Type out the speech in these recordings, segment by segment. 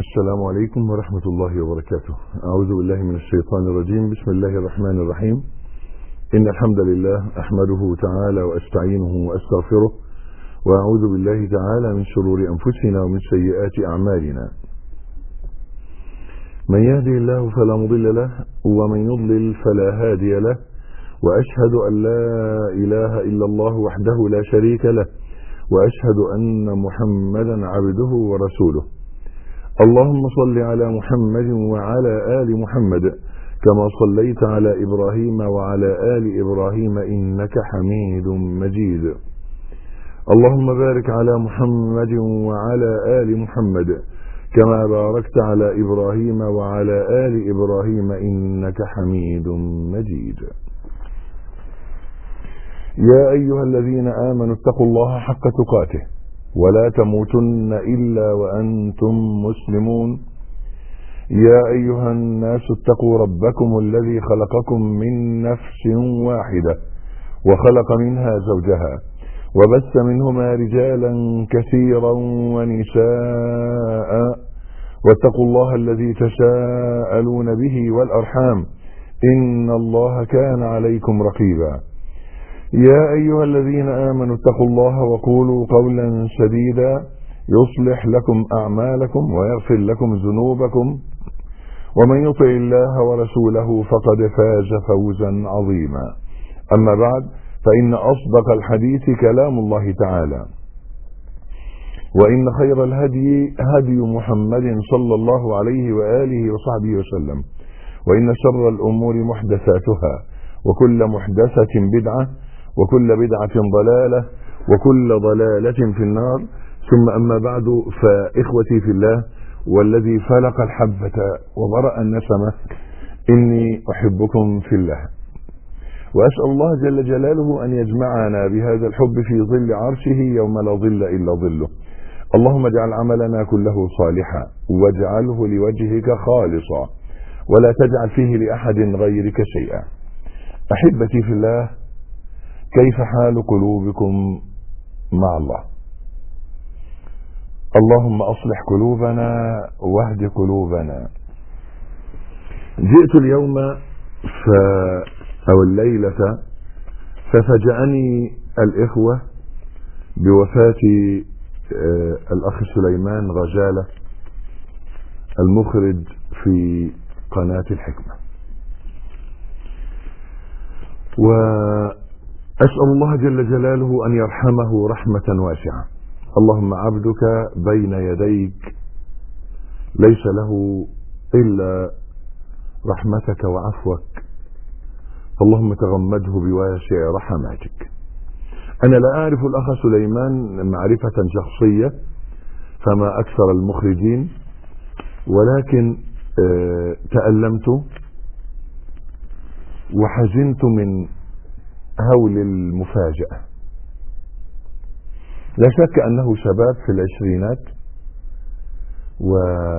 السلام عليكم ورحمة الله وبركاته أعوذ بالله من الشيطان الرجيم بسم الله الرحمن الرحيم إن الحمد لله أحمده تعالى وأستعينه وأستغفره وأعوذ بالله تعالى من شرور أنفسنا ومن سيئات أعمالنا من يهدي الله فلا مضل له ومن يضلل فلا هادي له وأشهد أن لا إله إلا الله وحده لا شريك له وأشهد أن محمدا عبده ورسوله اللهم صل على محمد وعلى آل محمد كما صليت على إبراهيم وعلى آل إبراهيم إنك حميد مجيد اللهم بارك على محمد وعلى آل محمد كما باركت على إبراهيم وعلى آل إبراهيم إنك حميد مجيد يا أيها الذين آمنوا اتقوا الله حق تقاته ولا تموتن إلا وأنتم مسلمون يا أيها الناس اتقوا ربكم الذي خلقكم من نفس واحدة وخلق منها زوجها وبث منهما رجالا كثيرا ونساء واتقوا الله الذي تساءلون به والأرحام إن الله كان عليكم رقيبا يا أيها الذين آمنوا اتقوا الله وقولوا قولا سديدا يصلح لكم أعمالكم ويغفر لكم ذنوبكم ومن يطع الله ورسوله فقد فاز فوزا عظيما أما بعد فإن أصدق الحديث كلام الله تعالى وإن خير الهدي هدي محمد صلى الله عليه وآله وصحبه وسلم وإن شر الأمور محدثاتها وكل محدثة بدعة وكل بدعة ضلالة وكل ضلالة في النار ثم أما بعد فإخوتي في الله والذي فلق الحبة وبرأ النسمة إني أحبكم في الله وأسأل الله جل جلاله أن يجمعنا بهذا الحب في ظل عرشه يوم لا ظل إلا ظله اللهم اجعل عملنا كله صالحا واجعله لوجهك خالصا ولا تجعل فيه لأحد غيرك شيئا أحبتي في الله كيف حال قلوبكم مع الله اللهم أصلح قلوبنا واهد قلوبنا جئت اليوم ف أو الليلة ففجأني الإخوة بوفاة الأخ سليمان رجالة المخرج في قناة الحكمة وأسأل الله جل جلاله أن يرحمه رحمة واسعة اللهم عبدك بين يديك ليس له إلا رحمتك وعفوك اللهم تغمده بواسع رحماتك أنا لا أعرف الأخ سليمان معرفة شخصية فما أكثر المخرجين ولكن تألمت وحزنت من هول المفاجأة لا شك أنه شباب في العشرينات و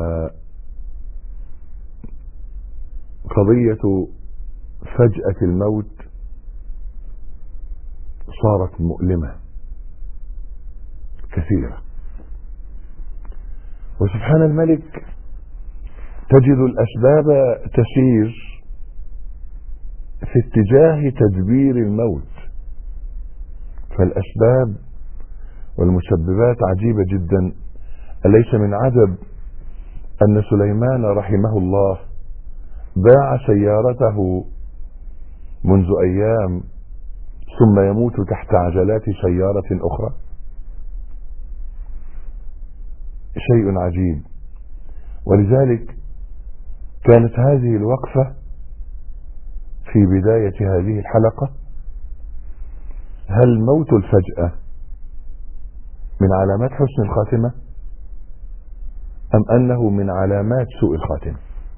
قضية فجأة الموت صارت مؤلمة كثيرة وسبحان الملك تجد الأسباب تسير في اتجاه تدبير الموت فالأسباب والمسببات عجيبة جدا أليس من عجب أن سليمان رحمه الله باع سيارته منذ أيام ثم يموت تحت عجلات سيارة أخرى شيء عجيب ولذلك كانت هذه الوقفة في بداية هذه الحلقة هل موت الفجأة من علامات حسن الخاتمة أم أنه من علامات سوء الخاتمة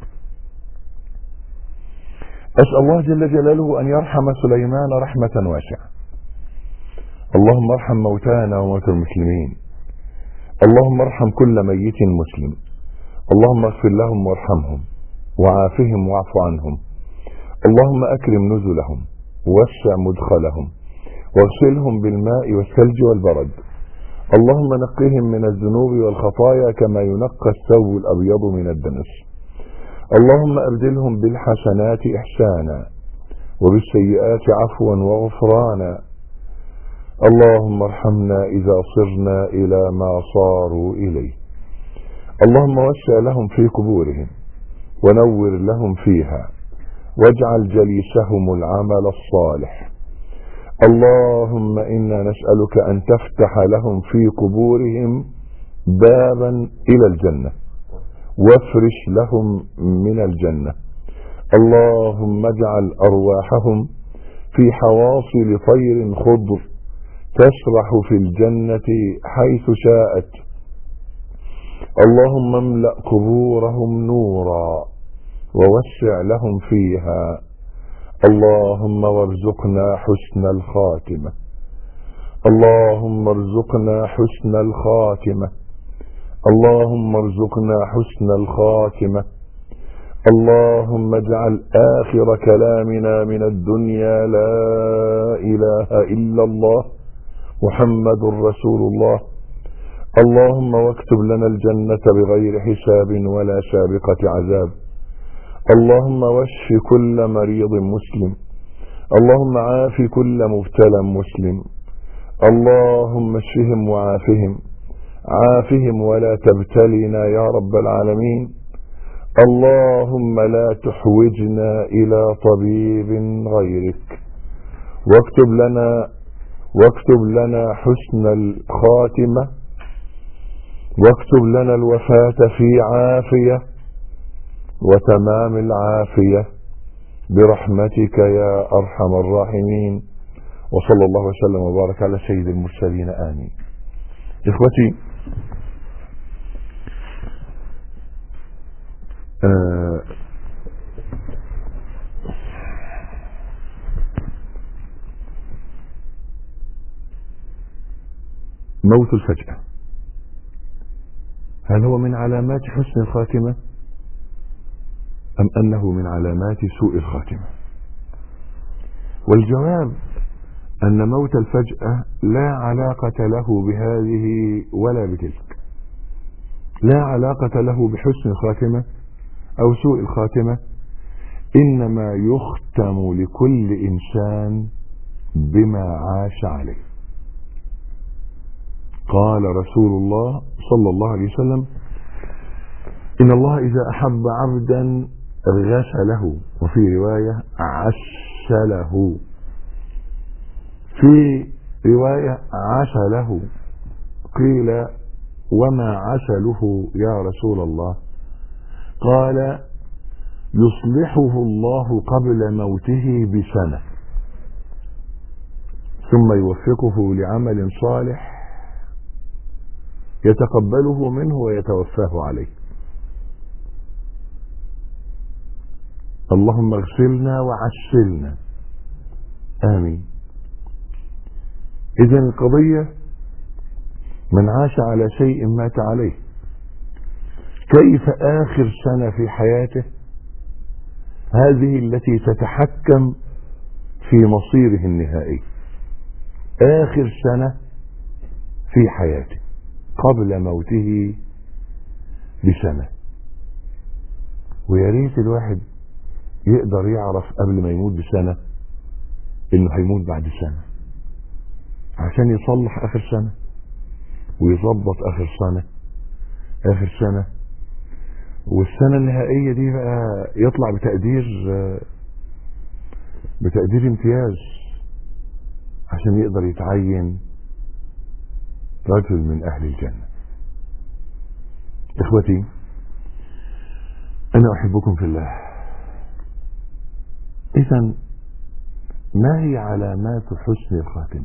أسأل الله جل جلاله أن يرحم سليمان رحمة واسعة اللهم ارحم موتانا وموتى المسلمين اللهم ارحم كل ميت مسلم اللهم اغفر لهم وارحمهم وعافهم واعف عنهم اللهم أكرم نزلهم ووسع مدخلهم واغسلهم بالماء والثلج والبرد اللهم نقهم من الذنوب والخطايا كما ينقى الثوب الأبيض من الدنس اللهم أبدلهم بالحسنات إحسانا وبالسيئات عفوا وغفرانا اللهم ارحمنا إذا صرنا إلى ما صاروا إليه اللهم وسع لهم في قبورهم ونور لهم فيها واجعل جليسهم العمل الصالح اللهم إنا نسألك أن تفتح لهم في قبورهم بابا إلى الجنة وافرش لهم من الجنة اللهم اجعل أرواحهم في حواصل طير خضر تسرح في الجنة حيث شاءت اللهم املأ قبورهم نورا ووسع لهم فيها اللهم وارزقنا حسن الخاتمة اللهم ارزقنا حسن الخاتمة اللهم ارزقنا حسن الخاتمة اللهم اجعل آخر كلامنا من الدنيا لا إله إلا الله محمد رسول الله اللهم واكتب لنا الجنة بغير حساب ولا سابقة عذاب اللهم واشف كل مريض مسلم اللهم عاف كل مبتلى مسلم اللهم اشفهم وعافهم عافهم ولا تبتلنا يا رب العالمين اللهم لا تحوجنا إلى طبيب غيرك واكتب لنا واكتب لنا حسن الخاتمة واكتب لنا الوفاة في عافية وتمام العافية برحمتك يا أرحم الراحمين وصلى الله وسلم وبارك على سيد المرسلين آمين إخوتي آه موت الفجأة هل هو من علامات حسن الخاتمة أم أنه من علامات سوء الخاتمة والجواب أن موت الفجأة لا علاقة له بهذه ولا بتلك لا علاقة له بحسن الخاتمة أو سوء الخاتمة إنما يختم لكل إنسان بما عاش عليه قال رسول الله صلى الله عليه وسلم إن الله إذا أحب عبدا غسله وفي رواية عسله في رواية عسله قيل وما عسله يا رسول الله قال يصلحه الله قبل موته بسنة ثم يوفقه لعمل صالح يتقبله منه ويتوفاه عليه اللهم اغسلنا وعسلنا آمين إذا القضية من عاش على شيء مات عليه كيف آخر سنة في حياته هذه التي تتحكم في مصيره النهائي آخر سنة في حياته قبل موته بسنة ويا ريت الواحد يقدر يعرف قبل ما يموت بسنة انه هيموت بعد سنة عشان يصلح اخر سنة ويظبط اخر سنة اخر سنة والسنة النهائية دي بقى يطلع بتقدير بتقدير امتياز عشان يقدر يتعين رجل من اهل الجنة اخوتي انا احبكم في الله اذا ما هي علامات حسن الخاتمة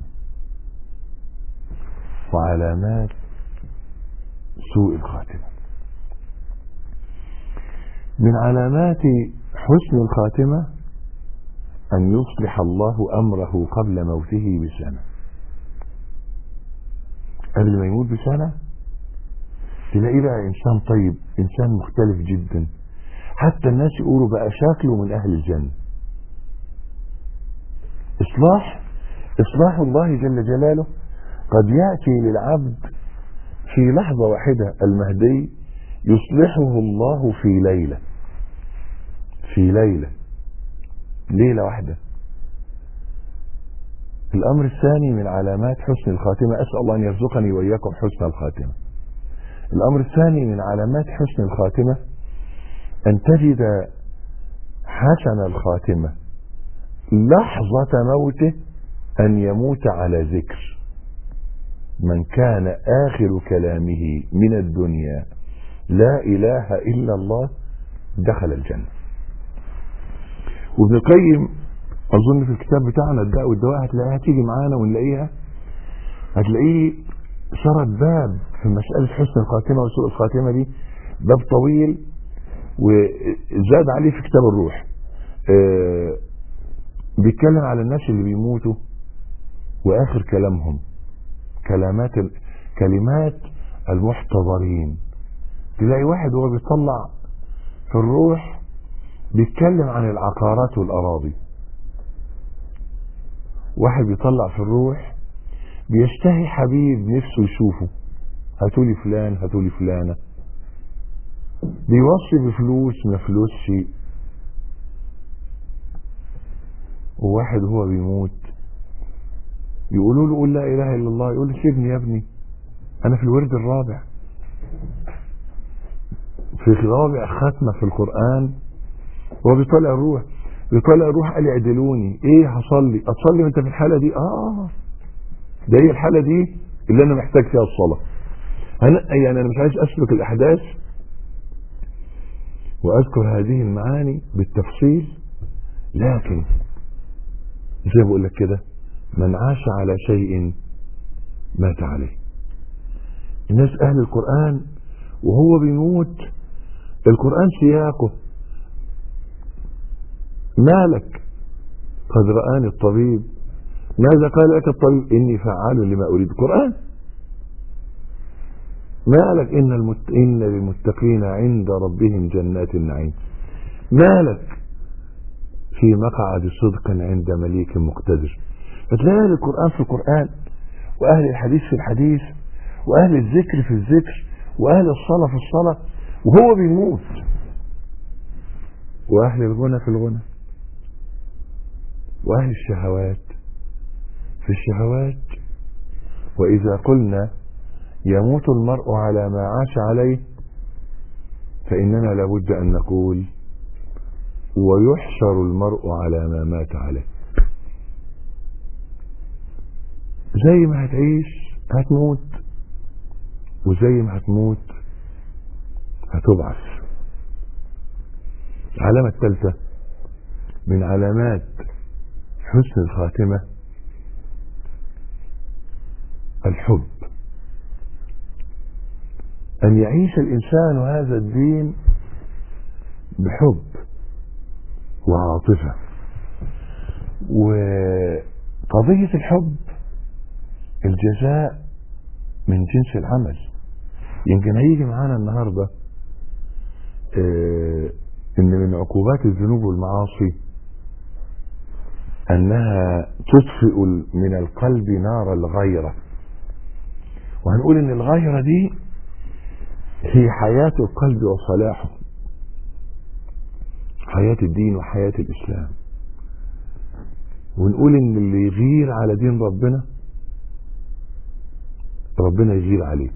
وعلامات سوء الخاتمة من علامات حسن الخاتمة أن يصلح الله أمره قبل موته بسنة قبل ما يموت بسنة تلاقيه بقى إنسان طيب إنسان مختلف جدا حتى الناس يقولوا بقى شكله من أهل الجنة إصلاح إصلاح الله جل جلاله قد يأتي للعبد في لحظة واحدة المهدي يصلحه الله في ليلة في ليلة ليلة واحدة الأمر الثاني من علامات حسن الخاتمة أسأل الله أن يرزقني وإياكم حسن الخاتمة الأمر الثاني من علامات حسن الخاتمة أن تجد حسن الخاتمة لحظة موته أن يموت على ذكر من كان آخر كلامه من الدنيا لا إله إلا الله دخل الجنة وابن القيم أظن في الكتاب بتاعنا الداء والدواء هتلاقيها تيجي معانا ونلاقيها هتلاقيه سرد باب في مسألة حسن الخاتمة وسوء الخاتمة دي باب طويل وزاد عليه في كتاب الروح آه بيتكلم على الناس اللي بيموتوا واخر كلامهم كلمات كلمات المحتضرين تلاقي واحد وهو بيطلع في الروح بيتكلم عن العقارات والاراضي واحد بيطلع في الروح بيشتهي حبيب نفسه يشوفه هاتولي فلان هاتولي فلانه بيوصي بفلوس ما فلوسش وواحد هو بيموت يقولوا له قول لا اله الا الله يقول له سيبني يا ابني انا في الورد الرابع في رابع ختمه في القران هو بيطلع الروح بيطلع الروح قال اعدلوني ايه هصلي اتصلي وانت في الحاله دي اه ده هي الحاله دي اللي انا محتاج فيها الصلاه أنا يعني انا مش عايز اسلك الاحداث واذكر هذه المعاني بالتفصيل لكن زي بقول لك كده من عاش على شيء مات عليه الناس اهل القرآن وهو بيموت القرآن سياقه مالك قد رآني الطبيب ماذا قال لك الطبيب اني فعال لما اريد القرآن مالك إن, المت... إن للمتقين عند ربهم جنات النعيم مالك في مقعد صدق عند مليك مقتدر فتلاقي أهل القرآن في القرآن وأهل الحديث في الحديث وأهل الذكر في الذكر وأهل الصلاة في الصلاة وهو بيموت وأهل الغنى في الغنى وأهل الشهوات في الشهوات وإذا قلنا يموت المرء على ما عاش عليه فإننا لابد أن نقول ويحشر المرء على ما مات عليه زي ما هتعيش هتموت وزي ما هتموت هتبعث العلامة الثالثة من علامات حسن الخاتمة الحب أن يعيش الإنسان هذا الدين بحب وعاطفة وقضية الحب الجزاء من جنس العمل يمكن هيجي معانا النهاردة اه ان من عقوبات الذنوب والمعاصي انها تطفئ من القلب نار الغيرة وهنقول ان الغيرة دي هي حياة القلب وصلاحه حياة الدين وحياة الإسلام ونقول إن اللي يغير على دين ربنا ربنا يغير عليه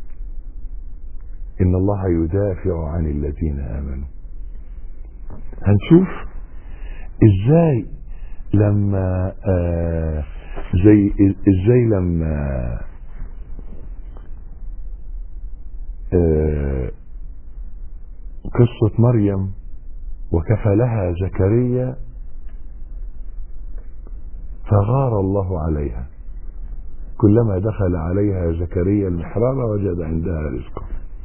إن الله يدافع عن الذين آمنوا هنشوف إزاي لما آه زي إزاي لما آه قصة مريم وكفلها زكريا فغار الله عليها كلما دخل عليها زكريا المحراب وجد عندها رزقا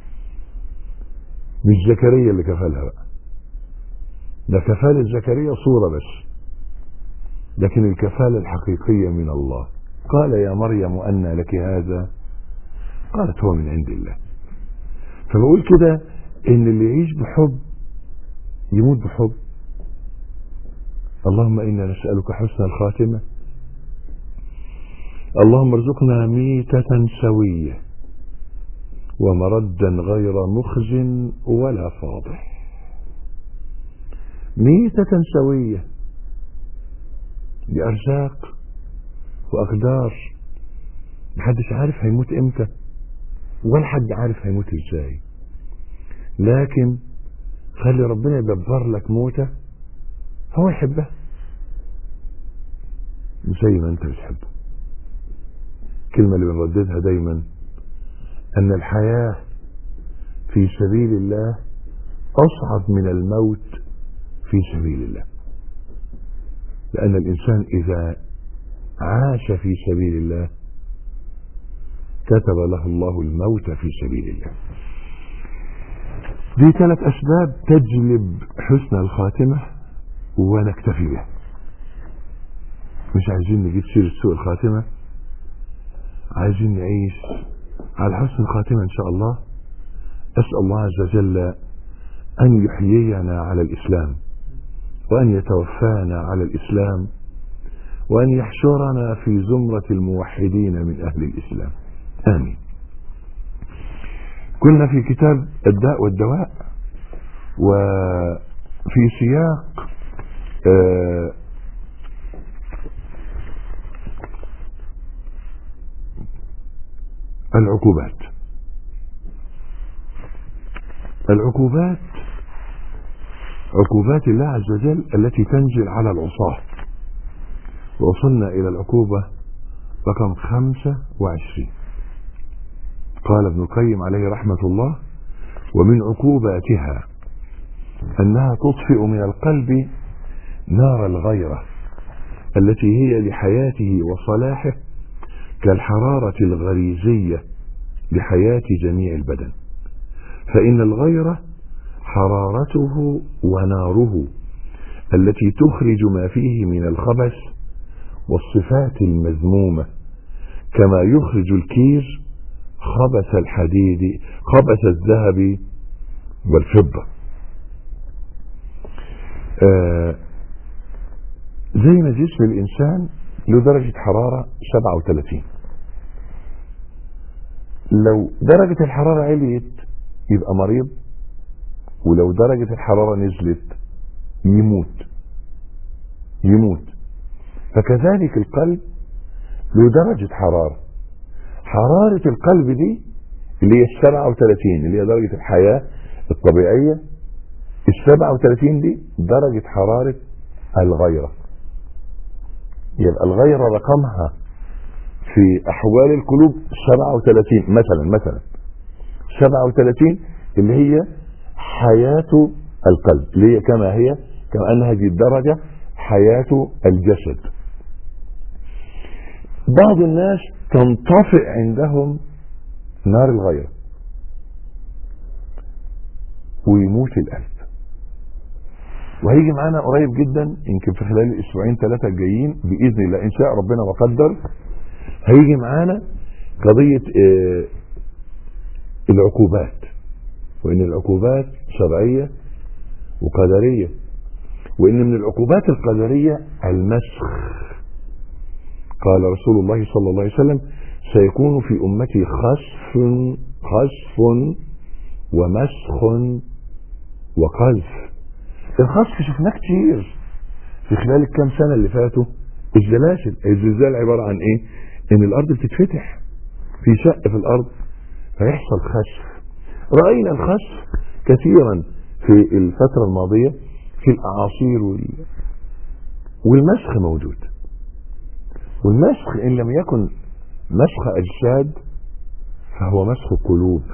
مش زكريا اللي كفلها بقى ده كفالة زكريا صورة بس لكن الكفالة الحقيقية من الله قال يا مريم أن لك هذا قالت هو من عند الله فبقول كده ان اللي يعيش بحب يموت بحب اللهم انا نسألك حسن الخاتمة اللهم ارزقنا ميتة سوية ومردا غير مخز ولا فاضح ميتة سوية بأرزاق وأقدار محدش عارف هيموت امتى ولا حد عارف هيموت ازاي لكن خلي ربنا يدبر لك موتة هو يحبها زي ما انت بتحبه الكلمة اللي بنرددها دايما ان الحياة في سبيل الله اصعب من الموت في سبيل الله لان الانسان اذا عاش في سبيل الله كتب له الله الموت في سبيل الله دي ثلاث اسباب تجلب حسن الخاتمة ونكتفي بها مش عايزين نجيب سيرة سوء الخاتمة عايزين نعيش على حسن الخاتمة ان شاء الله اسأل الله عز وجل ان يحيينا على الاسلام وان يتوفانا على الاسلام وان يحشرنا في زمرة الموحدين من اهل الاسلام امين كنا في كتاب الداء والدواء وفي سياق آه العقوبات العقوبات عقوبات الله عز وجل التي تنزل على العصاة ووصلنا إلى العقوبة رقم خمسة وعشرين قال ابن القيم عليه رحمة الله ومن عقوباتها أنها تطفئ من القلب نار الغيرة التي هي لحياته وصلاحه كالحرارة الغريزية لحياة جميع البدن فإن الغيرة حرارته وناره التي تخرج ما فيه من الخبث والصفات المذمومة كما يخرج الكير خبث الحديد خبث الذهب والفضة آه زي ما جسم الإنسان له درجة حرارة 37 لو درجة الحرارة عليت يبقى مريض ولو درجة الحرارة نزلت يموت يموت فكذلك القلب له درجة حرارة حرارة القلب دي اللي هي ال 37 اللي هي درجة الحياة الطبيعية ال 37 دي درجة حرارة الغيرة يبقى الغيرة رقمها في أحوال القلوب 37 مثلا مثلا 37 اللي هي حياة القلب اللي هي كما هي كما أن هذه الدرجة حياة الجسد بعض الناس تنطفئ عندهم نار الغيرة ويموت القلب وهيجي معانا قريب جدا يمكن في خلال الاسبوعين ثلاثه الجايين باذن الله ان شاء ربنا وقدر هيجي معانا قضيه آه العقوبات وان العقوبات شرعيه وقدريه وان من العقوبات القدريه المسخ قال رسول الله صلى الله عليه وسلم سيكون في امتي خسف خسف ومسخ وقذف الخسف شفناه كتير في خلال الكام سنه اللي فاتوا الزلازل الزلزال عباره عن ايه ان الارض بتتفتح في شق في الارض فيحصل خسف راينا الخسف كثيرا في الفتره الماضيه في الاعاصير وال... والمسخ موجود والمسخ ان لم يكن مسخ اجساد فهو مسخ قلوب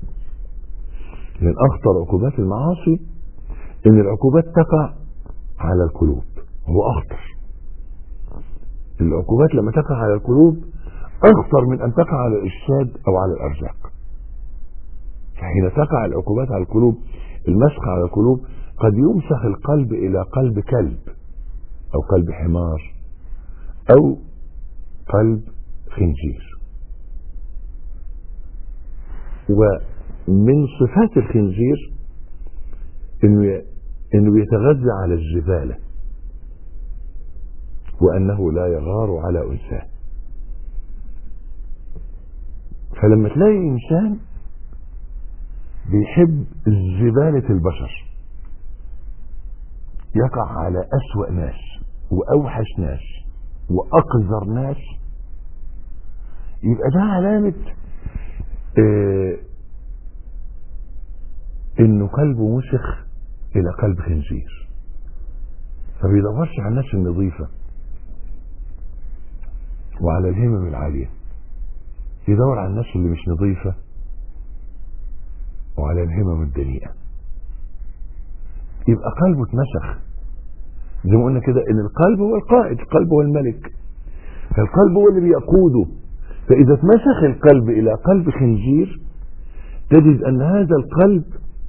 من اخطر عقوبات المعاصي ان العقوبات تقع على القلوب هو اخطر العقوبات لما تقع على القلوب اخطر من ان تقع على الاجساد او على الارزاق فحين تقع العقوبات على القلوب المسخ على القلوب قد يمسخ القلب الى قلب كلب او قلب حمار او قلب خنزير ومن صفات الخنزير انه انه يتغذى على الزباله وانه لا يغار على انثاه فلما تلاقي انسان بيحب زبالة البشر يقع على أسوأ ناس وأوحش ناس وأقذر ناس يبقى ده علامة آه إنه قلبه مسخ إلى قلب خنزير ما بيدورش على الناس النظيفة وعلى الهمم العالية يدور على الناس اللي مش نظيفة وعلى الهمم الدنيئة يبقى قلبه اتمسخ زي ما قلنا كده ان القلب هو القائد القلب هو الملك فالقلب هو اللي بيقوده فاذا اتمسخ القلب الى قلب خنزير تجد ان هذا القلب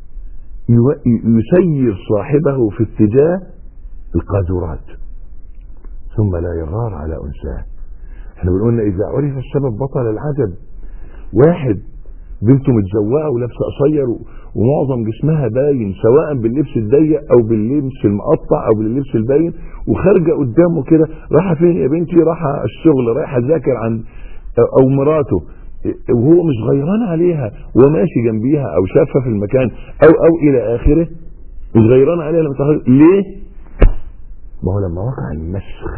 يسير صاحبه في اتجاه القاذورات ثم لا يغار على انساه احنا بنقول اذا عرف السبب بطل العجب واحد بنته متزوقه ولابسه قصير ومعظم جسمها باين سواء باللبس الضيق او باللبس المقطع او باللبس الباين وخارجه قدامه كده رايحه فين يا بنتي رايحه الشغل رايحه تذاكر عن او مراته وهو مش غيران عليها وماشي جنبيها او شافها في المكان او او الى اخره مش غيران عليها لما تخرج ليه؟ ما هو لما وقع المسخ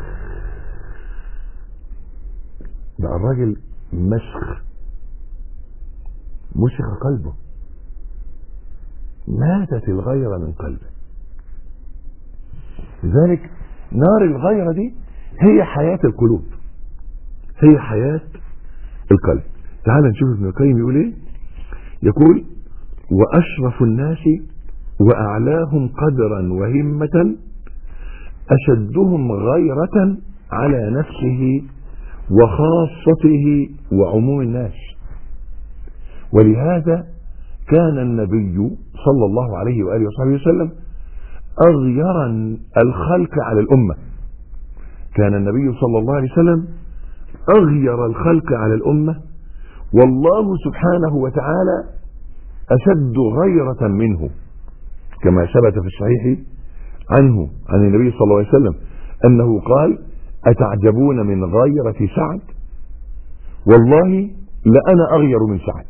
بقى الراجل مسخ مسخ قلبه ماتت الغيرة من قلبه لذلك نار الغيرة دي هي حياة القلوب هي حياة القلب تعال نشوف ابن القيم يقول ايه يقول واشرف الناس واعلاهم قدرا وهمة اشدهم غيرة على نفسه وخاصته وعموم الناس ولهذا كان النبي صلى الله عليه وآله وصحبه وسلم أغير الخلق على الأمة كان النبي صلى الله عليه وسلم أغير الخلق على الأمة والله سبحانه وتعالى أشد غيرة منه كما ثبت في الصحيح عنه عن النبي صلى الله عليه وسلم أنه قال أتعجبون من غيرة سعد والله لأنا أغير من سعد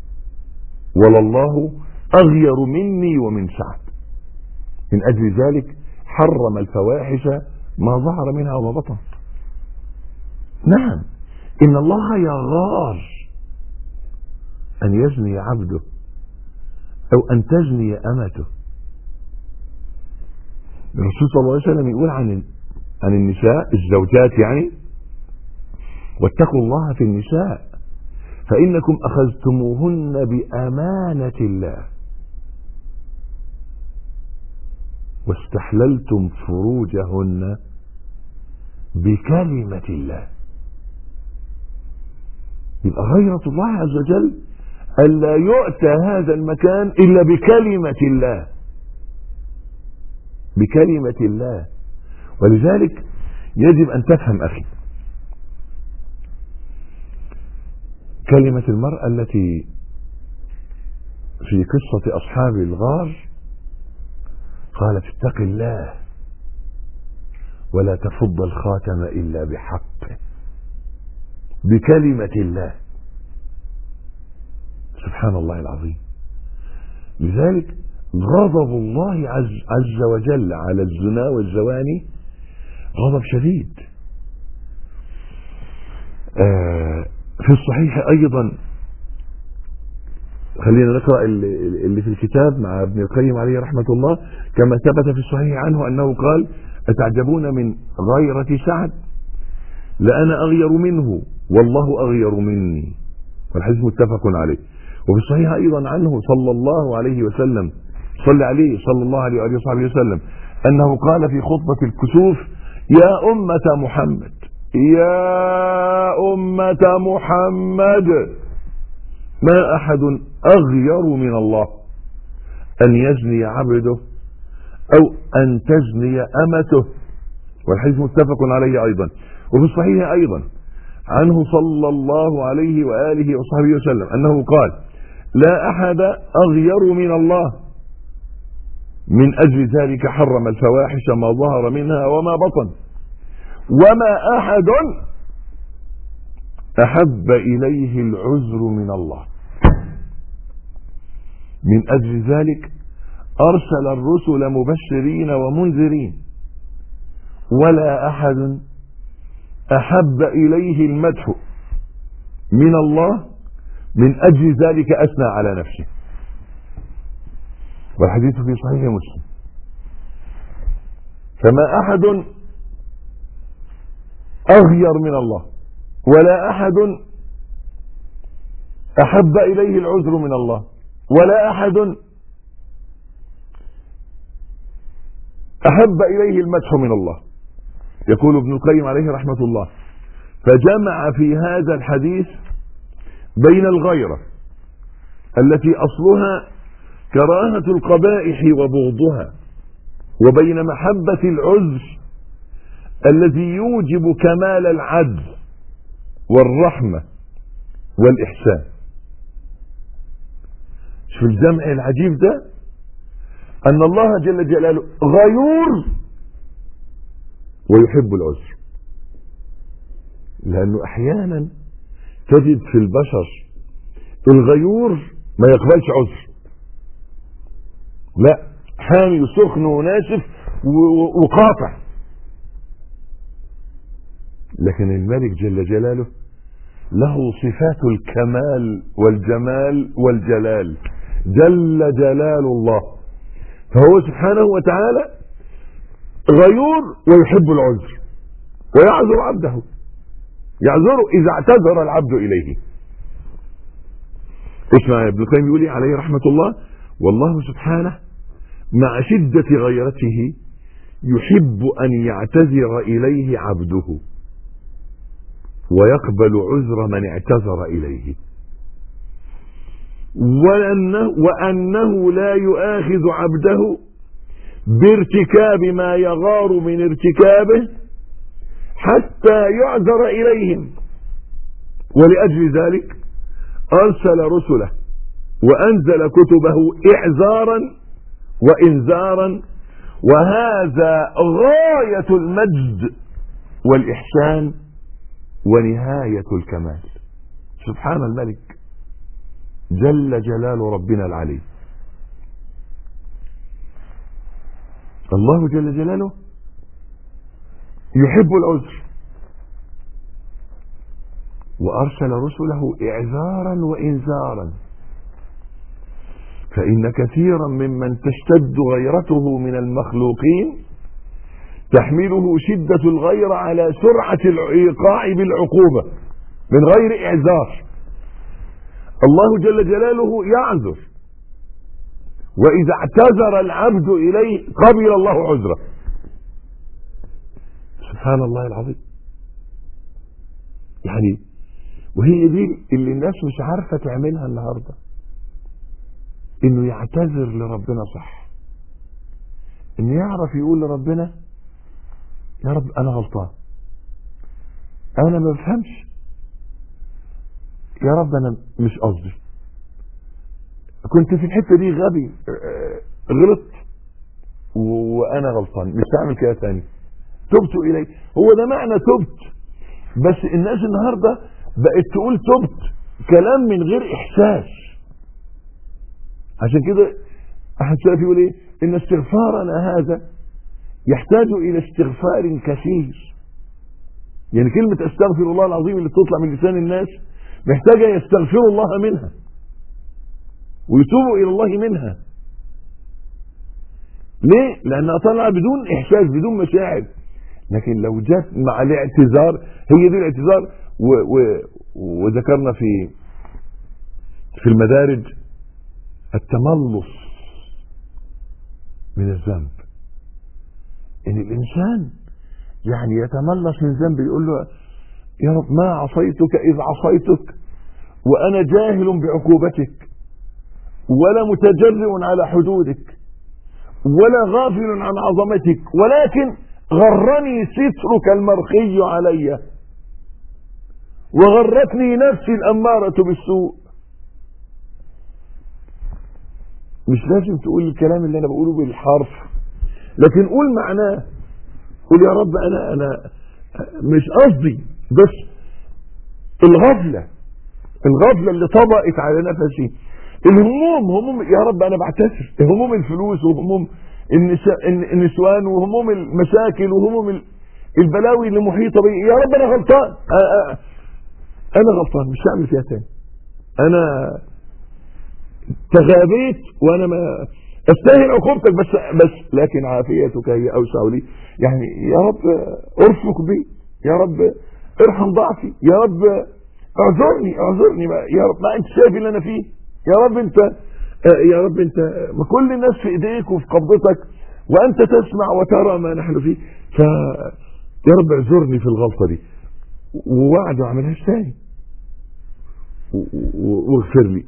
ولله أغير مني ومن سعد من أجل ذلك حرم الفواحش ما ظهر منها وما بطن نعم إن الله يغار أن يزني عبده أو أن تزني أمته الرسول صلى الله عليه وسلم يقول عن عن النساء الزوجات يعني واتقوا الله في النساء فإنكم أخذتموهن بأمانة الله واستحللتم فروجهن بكلمة الله يبقى غيرة الله عز وجل ألا يؤتى هذا المكان إلا بكلمة الله بكلمة الله ولذلك يجب أن تفهم أخي كلمة المرأة التي في قصة أصحاب الغار قالت اتق الله ولا تفض الخاتم إلا بحقه بكلمة الله سبحان الله العظيم لذلك غضب الله عز, عز وجل على الزنا والزواني غضب شديد آه في الصحيح ايضا خلينا نقرا اللي في الكتاب مع ابن القيم عليه رحمه الله كما ثبت في الصحيح عنه انه قال اتعجبون من غيرة سعد لأنا أغير منه والله أغير مني والحديث متفق عليه وفي الصحيح أيضا عنه صلى الله عليه وسلم صلى عليه صلى الله عليه وآله وصحبه وسلم أنه قال في خطبة الكسوف يا أمة محمد يا أمة محمد ما أحد أغير من الله أن يزني عبده أو أن تزني أمته والحديث متفق عليه أيضا وفي الصحيح أيضا عنه صلى الله عليه وآله وصحبه وسلم أنه قال لا أحد أغير من الله من أجل ذلك حرم الفواحش ما ظهر منها وما بطن وما أحد أحب إليه العذر من الله من أجل ذلك أرسل الرسل مبشرين ومنذرين ولا أحد أحب إليه المدح من الله من أجل ذلك أثنى على نفسه والحديث في صحيح مسلم فما أحد أغير من الله ولا أحد أحب إليه العذر من الله ولا أحد أحب إليه المدح من الله يقول ابن القيم عليه رحمة الله فجمع في هذا الحديث بين الغيرة التي أصلها كراهة القبائح وبغضها وبين محبة العذر الذي يوجب كمال العدل والرحمة والإحسان شوف الجمع العجيب ده أن الله جل جلاله غيور ويحب العذر لأنه أحيانا تجد في البشر الغيور ما يقبلش عذر لا حامي وسخن وناشف وقاطع لكن الملك جل جلاله له صفات الكمال والجمال والجلال جل جلال الله فهو سبحانه وتعالى غيور ويحب العذر ويعذر عبده يعذره اذا اعتذر العبد اليه اسمع ابن القيم يقول عليه رحمه الله والله سبحانه مع شده غيرته يحب ان يعتذر اليه عبده ويقبل عذر من اعتذر اليه وأنه, وأنه لا يؤاخذ عبده بارتكاب ما يغار من ارتكابه حتى يعذر إليهم ولأجل ذلك أرسل رسله وأنزل كتبه إعذارا وإنذارا وهذا غاية المجد والإحسان ونهاية الكمال سبحان الملك جل جلال ربنا العلي الله جل جلاله يحب العذر وأرسل رسله إعذارا وإنذارا فإن كثيرا ممن تشتد غيرته من المخلوقين تحمله شدة الغير على سرعة الإيقاع بالعقوبة من غير إعذار الله جل جلاله يعذر وإذا اعتذر العبد إليه قبل الله عذره سبحان الله العظيم يعني وهي دي اللي الناس مش عارفة تعملها النهاردة انه يعتذر لربنا صح انه يعرف يقول لربنا يا رب انا غلطان انا ما بفهمش يا رب انا مش قصدي كنت في الحته دي غبي غلطت وانا غلطان مش هعمل كده تاني تبت اليه هو ده معنى تبت بس الناس النهارده بقت تقول تبت كلام من غير احساس عشان كده احد السلف يقول ايه ان استغفارنا هذا يحتاج الى استغفار كثير يعني كلمة استغفر الله العظيم اللي بتطلع من لسان الناس محتاجة يستغفروا الله منها ويتوبوا الى الله منها ليه لانها طالعة بدون احساس بدون مشاعر لكن لو جت مع الاعتذار هي دي الاعتذار و و وذكرنا في في المدارج التملص من الذنب ان الانسان يعني يتملص من ذنب يقول له يا رب ما عصيتك اذ عصيتك وانا جاهل بعقوبتك ولا متجرئ على حدودك ولا غافل عن عظمتك ولكن غرني سترك المرخي علي وغرتني نفسي الأمارة بالسوء مش لازم تقول الكلام اللي أنا بقوله بالحرف لكن قول معناه قول يا رب أنا أنا مش قصدي بس الغفلة الغفلة اللي طبقت على نفسي الهموم هموم يا رب انا بعتذر هموم الفلوس وهموم النساء النسوان وهموم المشاكل وهموم ال- البلاوي اللي محيطه بي يا رب انا غلطان أ- أ- انا غلطان مش هعمل فيها تاني انا تغابيت وانا ما استاهل عقوبتك بس بس لكن عافيتك هي اوسع لي يعني يا رب ارفق بي يا رب ارحم ضعفي يا رب اعذرني اعذرني بقى يا رب ما انت شايف اللي انا فيه يا رب انت آه، يا رب انت ما كل الناس في ايديك وفي قبضتك وانت تسمع وترى ما نحن فيه ف يا رب اعذرني في الغلطه دي ووعد ما اعملهاش تاني و- و- واغفر لي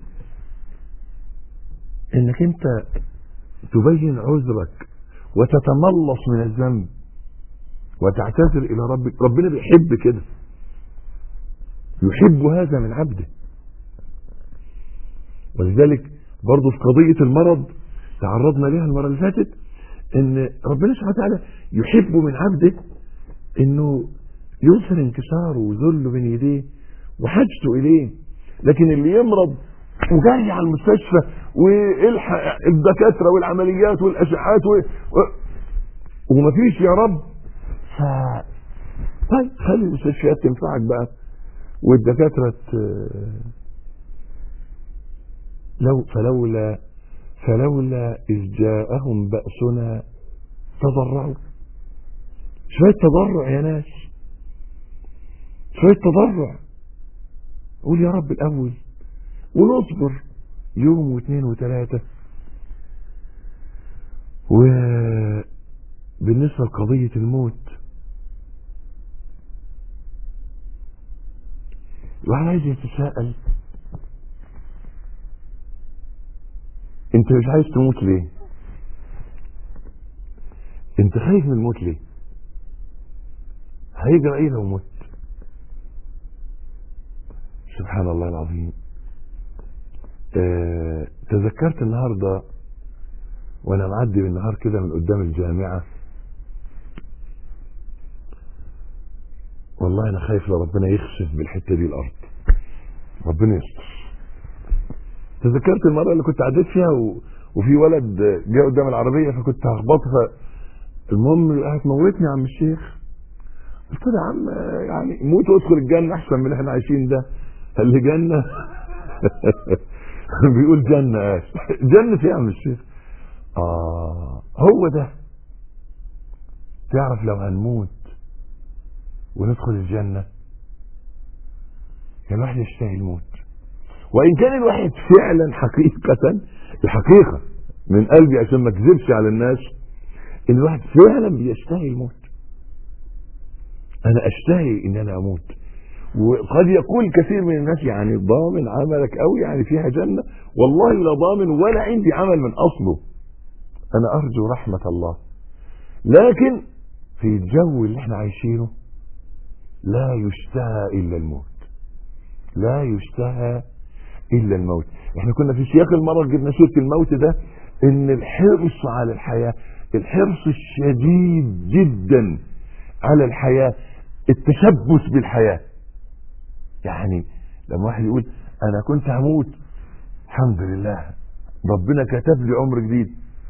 انك انت تبين عذرك وتتملص من الذنب وتعتذر الى ربك ربنا بيحب كده يحب هذا من عبده ولذلك برضه في قضية المرض تعرضنا لها المرة اللي فاتت ان ربنا سبحانه وتعالى يحب من عبده انه يظهر انكساره وذله بين يديه وحاجته اليه لكن اللي يمرض وجاي على المستشفى والحق الدكاتره والعمليات والاشعات و... و... ومفيش يا رب ف طيب خلي المستشفيات تنفعك بقى والدكاتره ت- لو فلولا فلولا إذ جاءهم بأسنا تضرعوا شوية تضرع يا ناس شوية تضرع قول يا رب الأول ونصبر يوم واثنين وثلاثة وبالنسبة لقضية الموت الواحد عايز يتساءل انت مش عايز تموت ليه انت خايف من الموت ليه هيجرى ايه لو مت سبحان الله العظيم اه تذكرت النهارده وانا معدي بالنهار كده من قدام الجامعه والله انا خايف لو ربنا يخسف بالحته دي الارض ربنا يستر تذكرت المره اللي كنت عديت فيها و... وفي ولد جه قدام العربيه فكنت هخبطه فالمهم هتموتني يا عم الشيخ قلت له يا عم يعني موت وادخل الجنه احسن من اللي احنا عايشين ده قال لي جنه بيقول جنه آه. جنه ايه يا عم الشيخ اه هو ده تعرف لو هنموت وندخل الجنه كان الواحد يشتهي الموت وان كان الواحد فعلا حقيقة الحقيقة من قلبي عشان ما اكذبش على الناس ان الواحد فعلا بيشتهي الموت انا اشتهي ان انا اموت وقد يقول كثير من الناس يعني ضامن عملك او يعني فيها جنة والله لا ضامن ولا عندي عمل من اصله انا ارجو رحمة الله لكن في الجو اللي احنا عايشينه لا يشتهى الا الموت لا يشتهى الا الموت احنا كنا في سياق المرض جبنا سيره الموت ده ان الحرص على الحياه الحرص الشديد جدا على الحياه التشبث بالحياه يعني لما واحد يقول انا كنت هموت الحمد لله ربنا كتب لي عمر جديد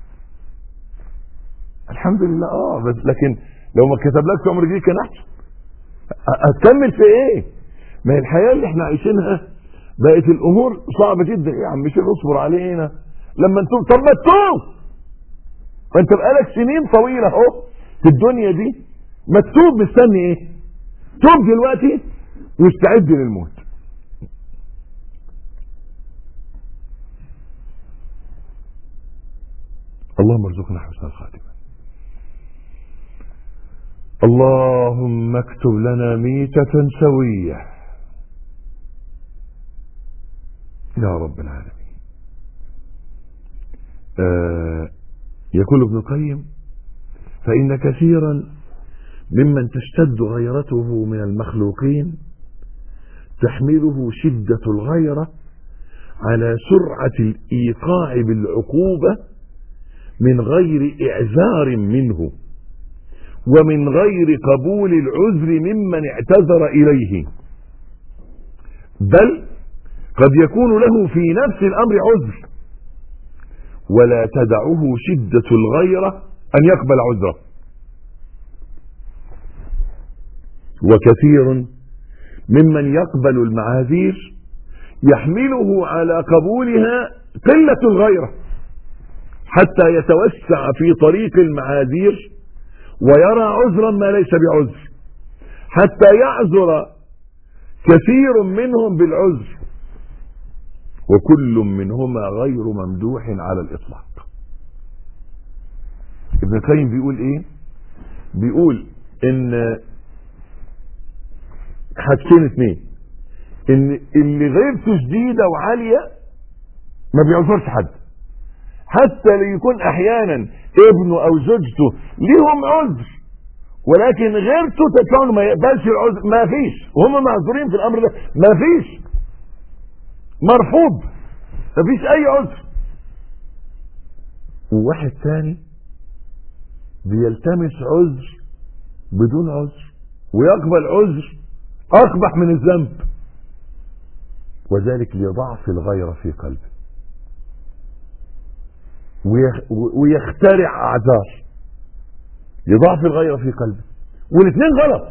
الحمد لله اه بس لكن لو ما كتبلكش عمر جديد كان احسن هتكمل في ايه ما هي الحياه اللي احنا عايشينها بقت الامور صعبه جدا يا عم مش اصبر علينا لما نتوب طب ما تتوب ما انت بقالك سنين طويله اهو في الدنيا دي ما تتوب مستني ايه توب دلوقتي واستعد للموت اللهم ارزقنا حسن الخاتمه اللهم اكتب لنا ميتة سوية يا رب العالمين آه يقول ابن القيم فإن كثيرا ممن تشتد غيرته من المخلوقين تحمله شدة الغيرة على سرعة الإيقاع بالعقوبة من غير إعذار منه ومن غير قبول العذر ممن اعتذر إليه بل قد يكون له في نفس الأمر عذر ولا تدعه شدة الغيرة أن يقبل عذره وكثير ممن يقبل المعاذير يحمله على قبولها قلة الغيرة حتى يتوسع في طريق المعاذير ويرى عذرا ما ليس بعذر حتى يعذر كثير منهم بالعذر وكل منهما غير ممدوح على الإطلاق ابن القيم بيقول ايه بيقول ان حاجتين اتنين ان اللي غيرته شديده وعاليه ما بيعذرش حد حتى لو يكون احيانا ابنه او زوجته ليهم عذر ولكن غيرته تدفعه ما يقبلش العذر ما فيش وهم معذورين في الامر ده ما فيش مرفوض ما فيش اي عذر وواحد تاني بيلتمس عذر بدون عذر ويقبل عذر اقبح من الذنب وذلك لضعف الغيرة في قلبه ويخترع اعذار لضعف الغيرة في قلبه والاثنين غلط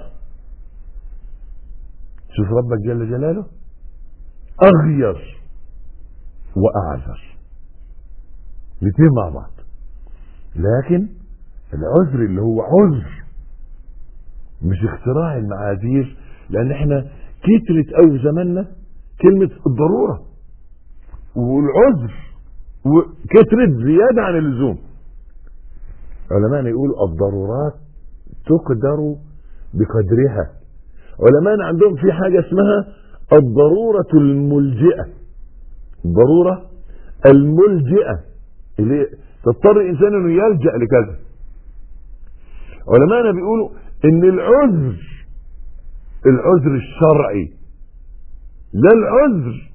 شوف ربك جل جلاله اغير واعذر الاثنين مع بعض لكن العذر اللي هو عذر مش اختراع المعاذير لان احنا كترت قوي في زماننا كلمة الضرورة والعذر وكترت زيادة عن اللزوم علماءنا يقولوا الضرورات تقدر بقدرها علماءنا عندهم في حاجة اسمها الضرورة الملجئة الضرورة الملجئة اللي تضطر الإنسان أنه يلجأ لكذا علماءنا بيقولوا ان العذر العذر الشرعي لا العذر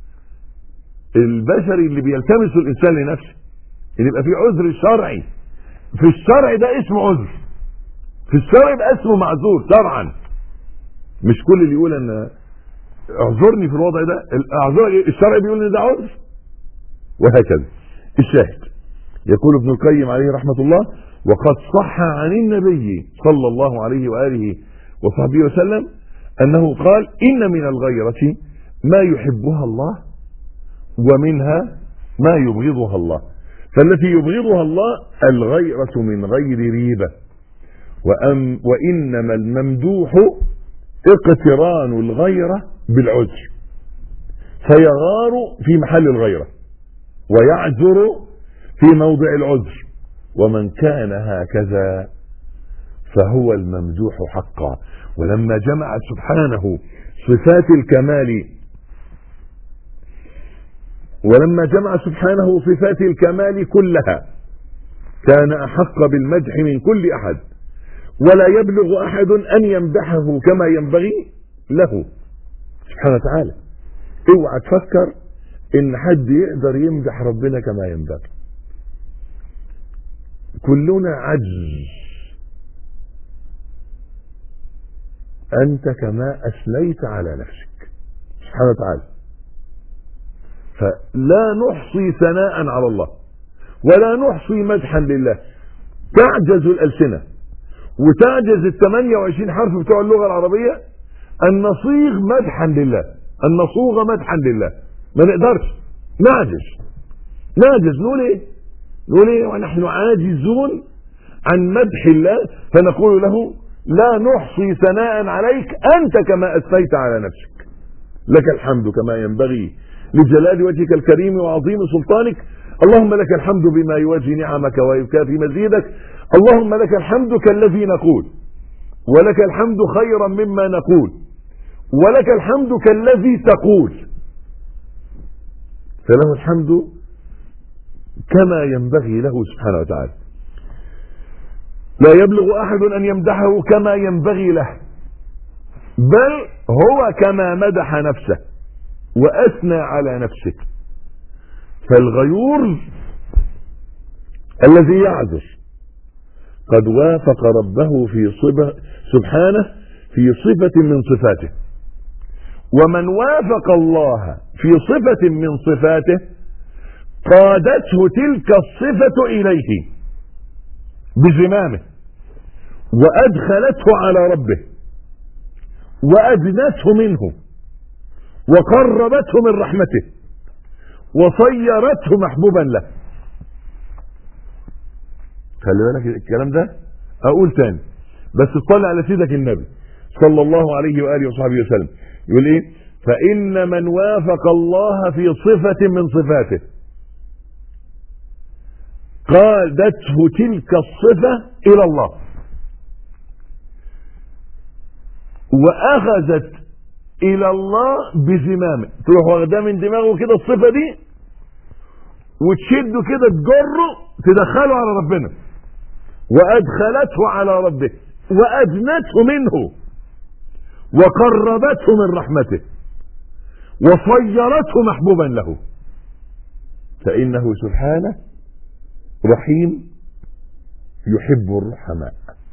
البشري اللي بيلتمسه الانسان لنفسه ان يبقى في عذر شرعي في الشرع ده اسمه عذر في الشرع يبقى اسمه معذور شرعا مش كل اللي يقول ان اعذرني في الوضع ده الاعذار الشرع بيقول ان ده عذر وهكذا الشاهد يقول ابن القيم عليه رحمه الله وقد صح عن النبي صلى الله عليه وآله وصحبه وسلم أنه قال إن من الغيرة ما يحبها الله ومنها ما يبغضها الله فالتي يبغضها الله الغيرة من غير ريبة وأم وإنما الممدوح اقتران الغيرة بالعذر فيغار في محل الغيرة ويعذر في موضع العذر ومن كان هكذا فهو الممدوح حقا ولما جمع سبحانه صفات الكمال ولما جمع سبحانه صفات الكمال كلها كان احق بالمدح من كل احد ولا يبلغ احد ان يمدحه كما ينبغي له سبحانه وتعالى اوعى تفكر ان حد يقدر يمدح ربنا كما ينبغي كلنا عجز أنت كما أثنيت على نفسك سبحانه وتعالى فلا نحصي ثناء على الله ولا نحصي مدحا لله تعجز الألسنة وتعجز ال 28 حرف بتوع اللغة العربية أن نصيغ مدحا لله أن نصوغ مدحا لله ما نقدرش نعجز نعجز نقول ايه نقول ايه ونحن عاجزون عن مدح الله فنقول له لا نحصي ثناء عليك انت كما اثنيت على نفسك لك الحمد كما ينبغي لجلال وجهك الكريم وعظيم سلطانك اللهم لك الحمد بما يوازي نعمك ويكافي مزيدك اللهم لك الحمد كالذي نقول ولك الحمد خيرا مما نقول ولك الحمد كالذي تقول فله الحمد كما ينبغي له سبحانه وتعالى لا يبلغ احد ان يمدحه كما ينبغي له بل هو كما مدح نفسه واثنى على نفسه فالغيور الذي يعذر قد وافق ربه في صفة سبحانه في صفة من صفاته ومن وافق الله في صفة من صفاته قادته تلك الصفة إليه بزمامه وأدخلته على ربه وأدنته منه وقربته من رحمته وصيرته محبوبا له خلي بالك الكلام ده اقول تاني بس اطلع على سيدك النبي صلى الله عليه واله وصحبه وسلم يقول ايه فان من وافق الله في صفه من صفاته قادته تلك الصفه الى الله واخذت الى الله بزمامه تروح واخداه من دماغه كده الصفه دي وتشده كده تجره تدخله على ربنا وادخلته على ربه وادنته منه وقربته من رحمته وصيرته محبوبا له فانه سبحانه رحيم يحب الرحماء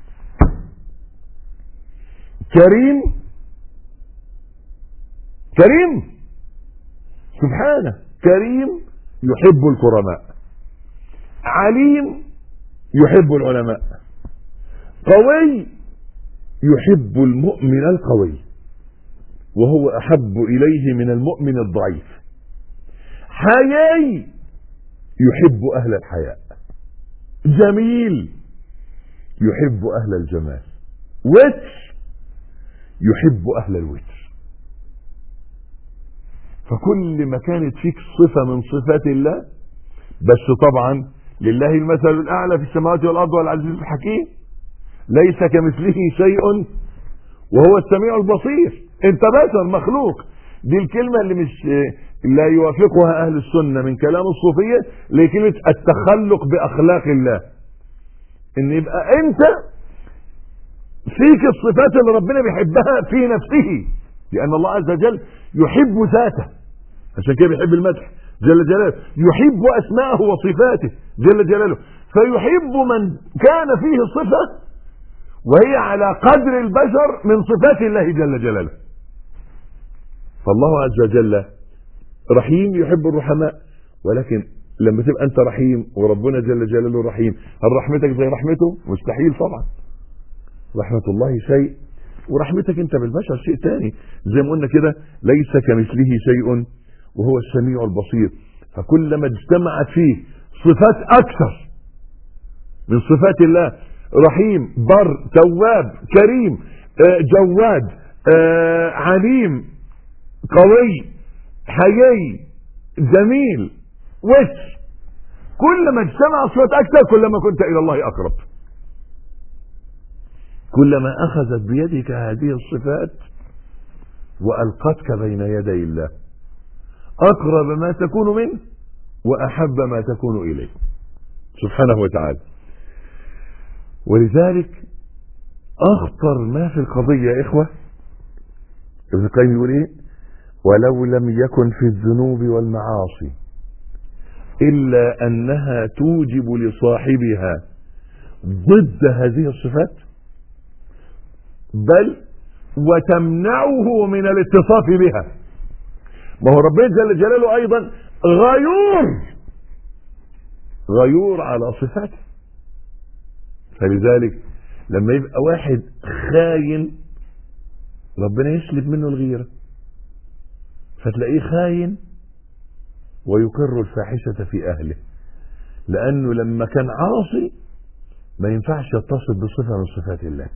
كريم كريم سبحانه كريم يحب الكرماء عليم يحب العلماء قوي يحب المؤمن القوي وهو احب اليه من المؤمن الضعيف حياي يحب اهل الحياء جميل يحب اهل الجمال وتر يحب اهل الوتر فكل ما كانت فيك صفة من صفات الله بس طبعا لله المثل الأعلى في السماوات والأرض والعزيز الحكيم ليس كمثله شيء وهو السميع البصير انت بشر مخلوق دي الكلمة اللي مش لا يوافقها أهل السنة من كلام الصوفية لكلمة التخلق بأخلاق الله ان يبقى انت فيك الصفات اللي ربنا بيحبها في نفسه لأن الله عز وجل يحب ذاته عشان كده بيحب المدح جل جلاله يحب أسماءه وصفاته جل جلاله فيحب من كان فيه صفة وهي على قدر البشر من صفات الله جل جلاله فالله عز وجل رحيم يحب الرحماء ولكن لما تبقى انت رحيم وربنا جل جلاله رحيم هل رحمتك زي رحمته مستحيل طبعا رحمة الله شيء ورحمتك انت بالبشر شيء تاني زي ما قلنا كده ليس كمثله شيء وهو السميع البصير فكلما اجتمعت فيه صفات اكثر من صفات الله رحيم بر تواب كريم آه، جواد آه، عليم قوي حيي جميل وش كلما اجتمع صفات اكثر كلما كنت الى الله اقرب كلما اخذت بيدك هذه الصفات والقتك بين يدي الله اقرب ما تكون منه واحب ما تكون اليه سبحانه وتعالى ولذلك اخطر ما في القضيه يا اخوه ابن القيم يقول ايه ولو لم يكن في الذنوب والمعاصي الا انها توجب لصاحبها ضد هذه الصفات بل وتمنعه من الاتصاف بها ما هو ربنا جل جلاله ايضا غيور غيور على صفاته فلذلك لما يبقى واحد خاين ربنا يسلب منه الغيرة فتلاقيه خاين ويقر الفاحشة في أهله لأنه لما كان عاصي ما ينفعش يتصف بصفة من صفات الله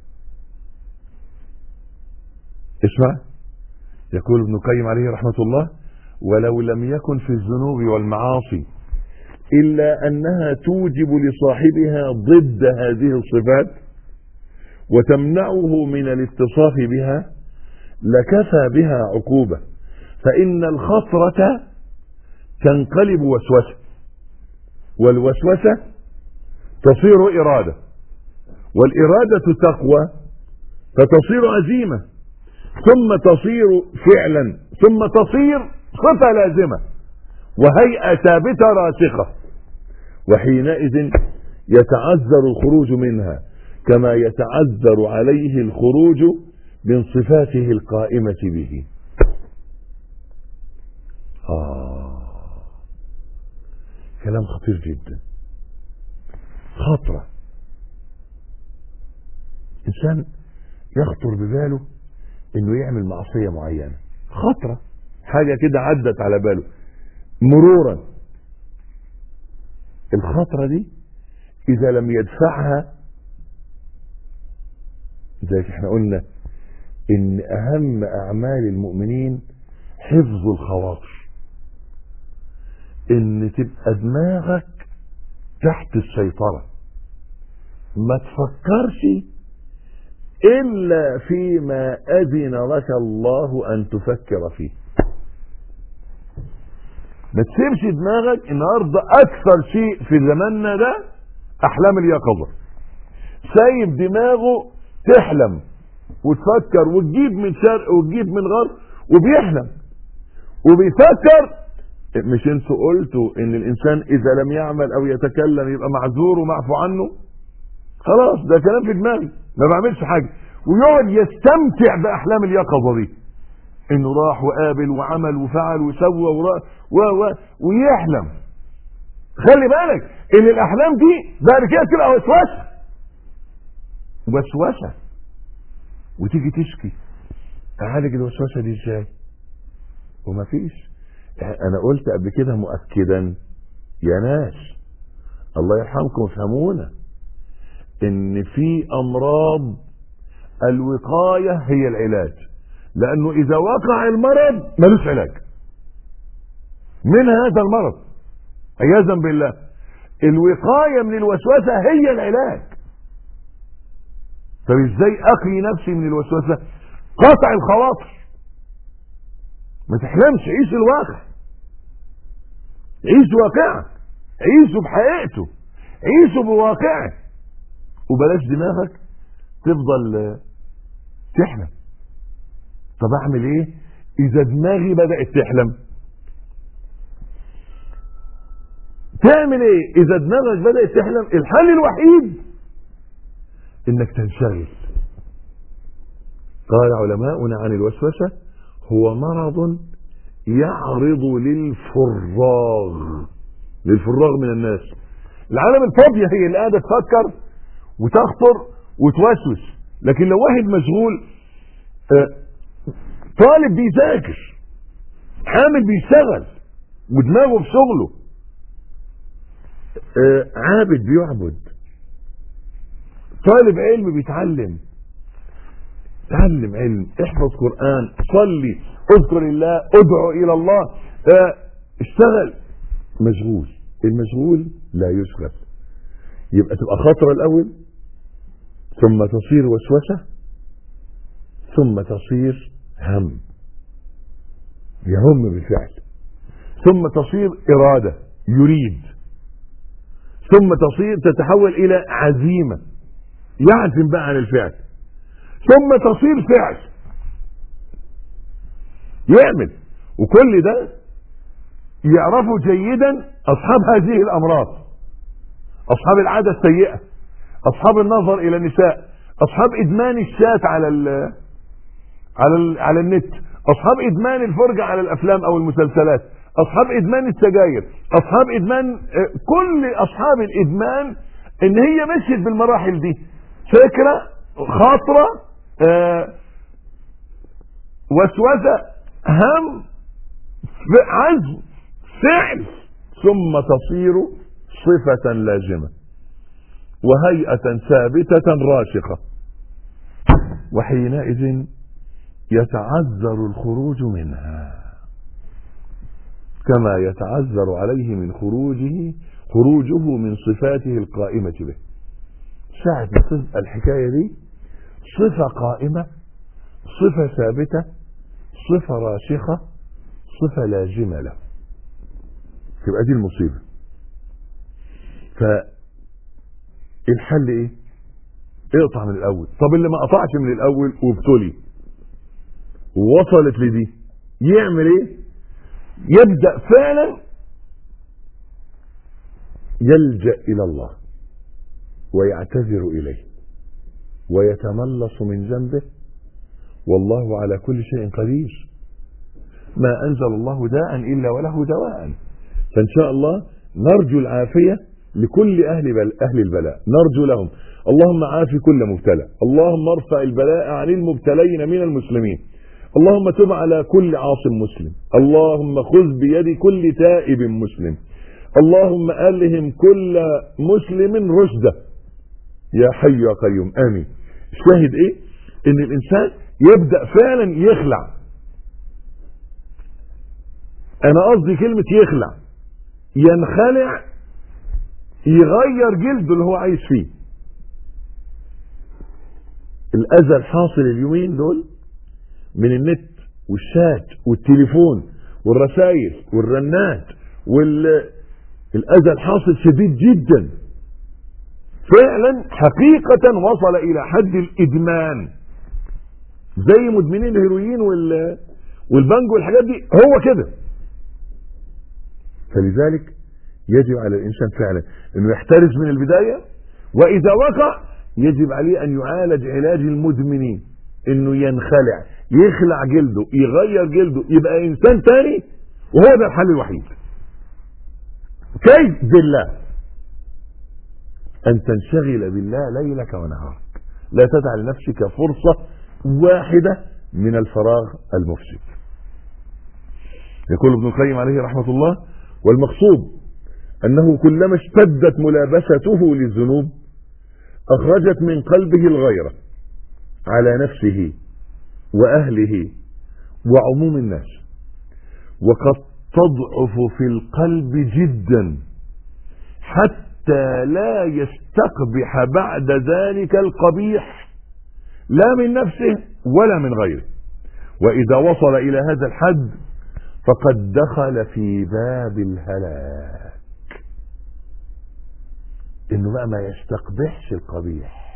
اسمع يقول ابن القيم عليه رحمة الله ولو لم يكن في الذنوب والمعاصي إلا أنها توجب لصاحبها ضد هذه الصفات وتمنعه من الاتصاف بها لكفى بها عقوبة فإن الخطرة تنقلب وسوسة والوسوسة تصير إرادة والإرادة تقوى فتصير عزيمة ثم تصير فعلا ثم تصير صفة لازمة وهيئة ثابتة راسخة وحينئذ يتعذر الخروج منها كما يتعذر عليه الخروج من صفاته القائمة به كلام خطير جدا خطرة إنسان يخطر بباله إنه يعمل معصية معينة خطرة حاجة كده عدت على باله مرورا الخطرة دي إذا لم يدفعها زي احنا قلنا إن أهم أعمال المؤمنين حفظ الخواطر إن تبقى دماغك تحت السيطرة ما تفكرش إلا فيما أذن لك الله أن تفكر فيه ما تسيبش دماغك النهارده أكثر شيء في زماننا ده أحلام اليقظة سايب دماغه تحلم وتفكر وتجيب من شرق وتجيب من غرب وبيحلم وبيفكر مش انتوا قلتوا ان الانسان اذا لم يعمل او يتكلم يبقى معذور ومعفو عنه خلاص ده كلام في دماغي ما بعملش حاجه ويقعد يستمتع باحلام اليقظه دي انه راح وقابل وعمل وفعل وسوى ورا و و ويحلم خلي بالك ان الاحلام دي بعد كده تبقى وسوسه وسوسه وتيجي تشكي اعالج الوسوسه دي ازاي ومفيش انا قلت قبل كده مؤكدا يا ناس الله يرحمكم افهمونا ان في امراض الوقايه هي العلاج لانه اذا وقع المرض ملوش علاج من هذا المرض عياذا بالله الوقايه من الوسوسه هي العلاج طب ازاي اقي نفسي من الوسوسه قطع الخواطر ما تحلمش عيش الواقع عيش واقعك عيشه بحقيقته عيشه بواقعه وبلاش دماغك تفضل تحلم طب اعمل ايه اذا دماغي بدأت تحلم تعمل ايه اذا دماغك بدأت تحلم الحل الوحيد انك تنشغل قال علماؤنا عن الوسوسة هو مرض يعرض للفراغ للفراغ من الناس العالم الفاضية هي اللي قاعدة تفكر وتخطر وتوسوس لكن لو واحد مشغول آه طالب بيذاكر حامل بيشتغل ودماغه في شغله آه عابد بيعبد طالب علم بيتعلم تعلم علم احفظ قرآن صلي اذكر الله ادعو الى الله اه اشتغل مشغول المشغول لا يشغل يبقى تبقى خطرة الاول ثم تصير وسوسة ثم تصير هم يهم بالفعل ثم تصير ارادة يريد ثم تصير تتحول الى عزيمة يعزم بقى عن الفعل ثم تصير فعل يعمل وكل ده يعرفه جيدا اصحاب هذه الامراض اصحاب العاده السيئه اصحاب النظر الى النساء اصحاب ادمان الشات على ال على ال على النت اصحاب ادمان الفرجه على الافلام او المسلسلات اصحاب ادمان السجاير اصحاب ادمان كل اصحاب الادمان ان هي مشيت بالمراحل دي فكره خاطره آه وسوسه هم عزم فعل ثم تصير صفة لازمة وهيئة ثابتة راشقة وحينئذ يتعذر الخروج منها كما يتعذر عليه من خروجه خروجه من صفاته القائمة به ساعة ما تبقى الحكاية دي صفة قائمة صفة ثابتة صفة راشقة صفة لازمة له تبقى دي المصيبة فالحل ايه اقطع من الاول طب اللي ما قطعش من الاول وابتلي ووصلت لدي يعمل ايه يبدأ فعلا يلجأ الى الله ويعتذر اليه ويتملص من ذنبه والله على كل شيء قدير ما أنزل الله داء إلا وله دواء فإن شاء الله نرجو العافية لكل أهل, بل أهل البلاء نرجو لهم اللهم عاف كل مبتلى اللهم ارفع البلاء عن المبتلين من المسلمين اللهم تب على كل عاص مسلم اللهم خذ بيد كل تائب مسلم اللهم ألهم كل مسلم رشده يا حي يا قيوم آمين الشاهد ايه ان الانسان يبدأ فعلا يخلع انا قصدي كلمة يخلع ينخلع يغير جلده اللي هو عايش فيه الاذى الحاصل اليومين دول من النت والشات والتليفون والرسائل والرنات والاذى الحاصل شديد جدا فعلا حقيقة وصل الى حد الادمان زي مدمنين الهيروين وال والبنج والحاجات دي هو كده فلذلك يجب على الانسان فعلا انه يحترز من البداية واذا وقع يجب عليه ان يعالج علاج المدمنين انه ينخلع يخلع جلده يغير جلده يبقى انسان تاني وهو ده الحل الوحيد كيف بالله ان تنشغل بالله ليلك ونهارك لا تدع لنفسك فرصة واحدة من الفراغ المفسد يقول ابن القيم عليه رحمة الله والمقصود انه كلما اشتدت ملابسته للذنوب اخرجت من قلبه الغيرة على نفسه واهله وعموم الناس وقد تضعف في القلب جدا حتى لا يستقبح بعد ذلك القبيح لا من نفسه ولا من غيره واذا وصل الى هذا الحد فقد دخل في باب الهلاك انه بقى ما يستقبحش القبيح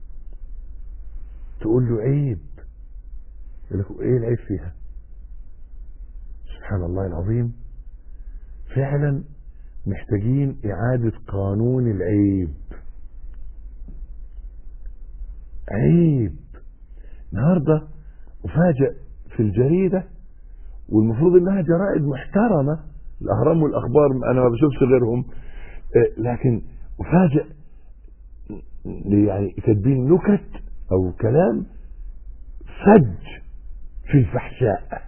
تقول له عيب يقول لك ايه العيب فيها سبحان الله العظيم فعلا محتاجين اعادة قانون العيب عيب النهاردة افاجئ في الجريدة والمفروض انها جرائد محترمة الاهرام والاخبار انا ما بشوفش غيرهم لكن افاجئ يعني كاتبين نكت او كلام فج في الفحشاء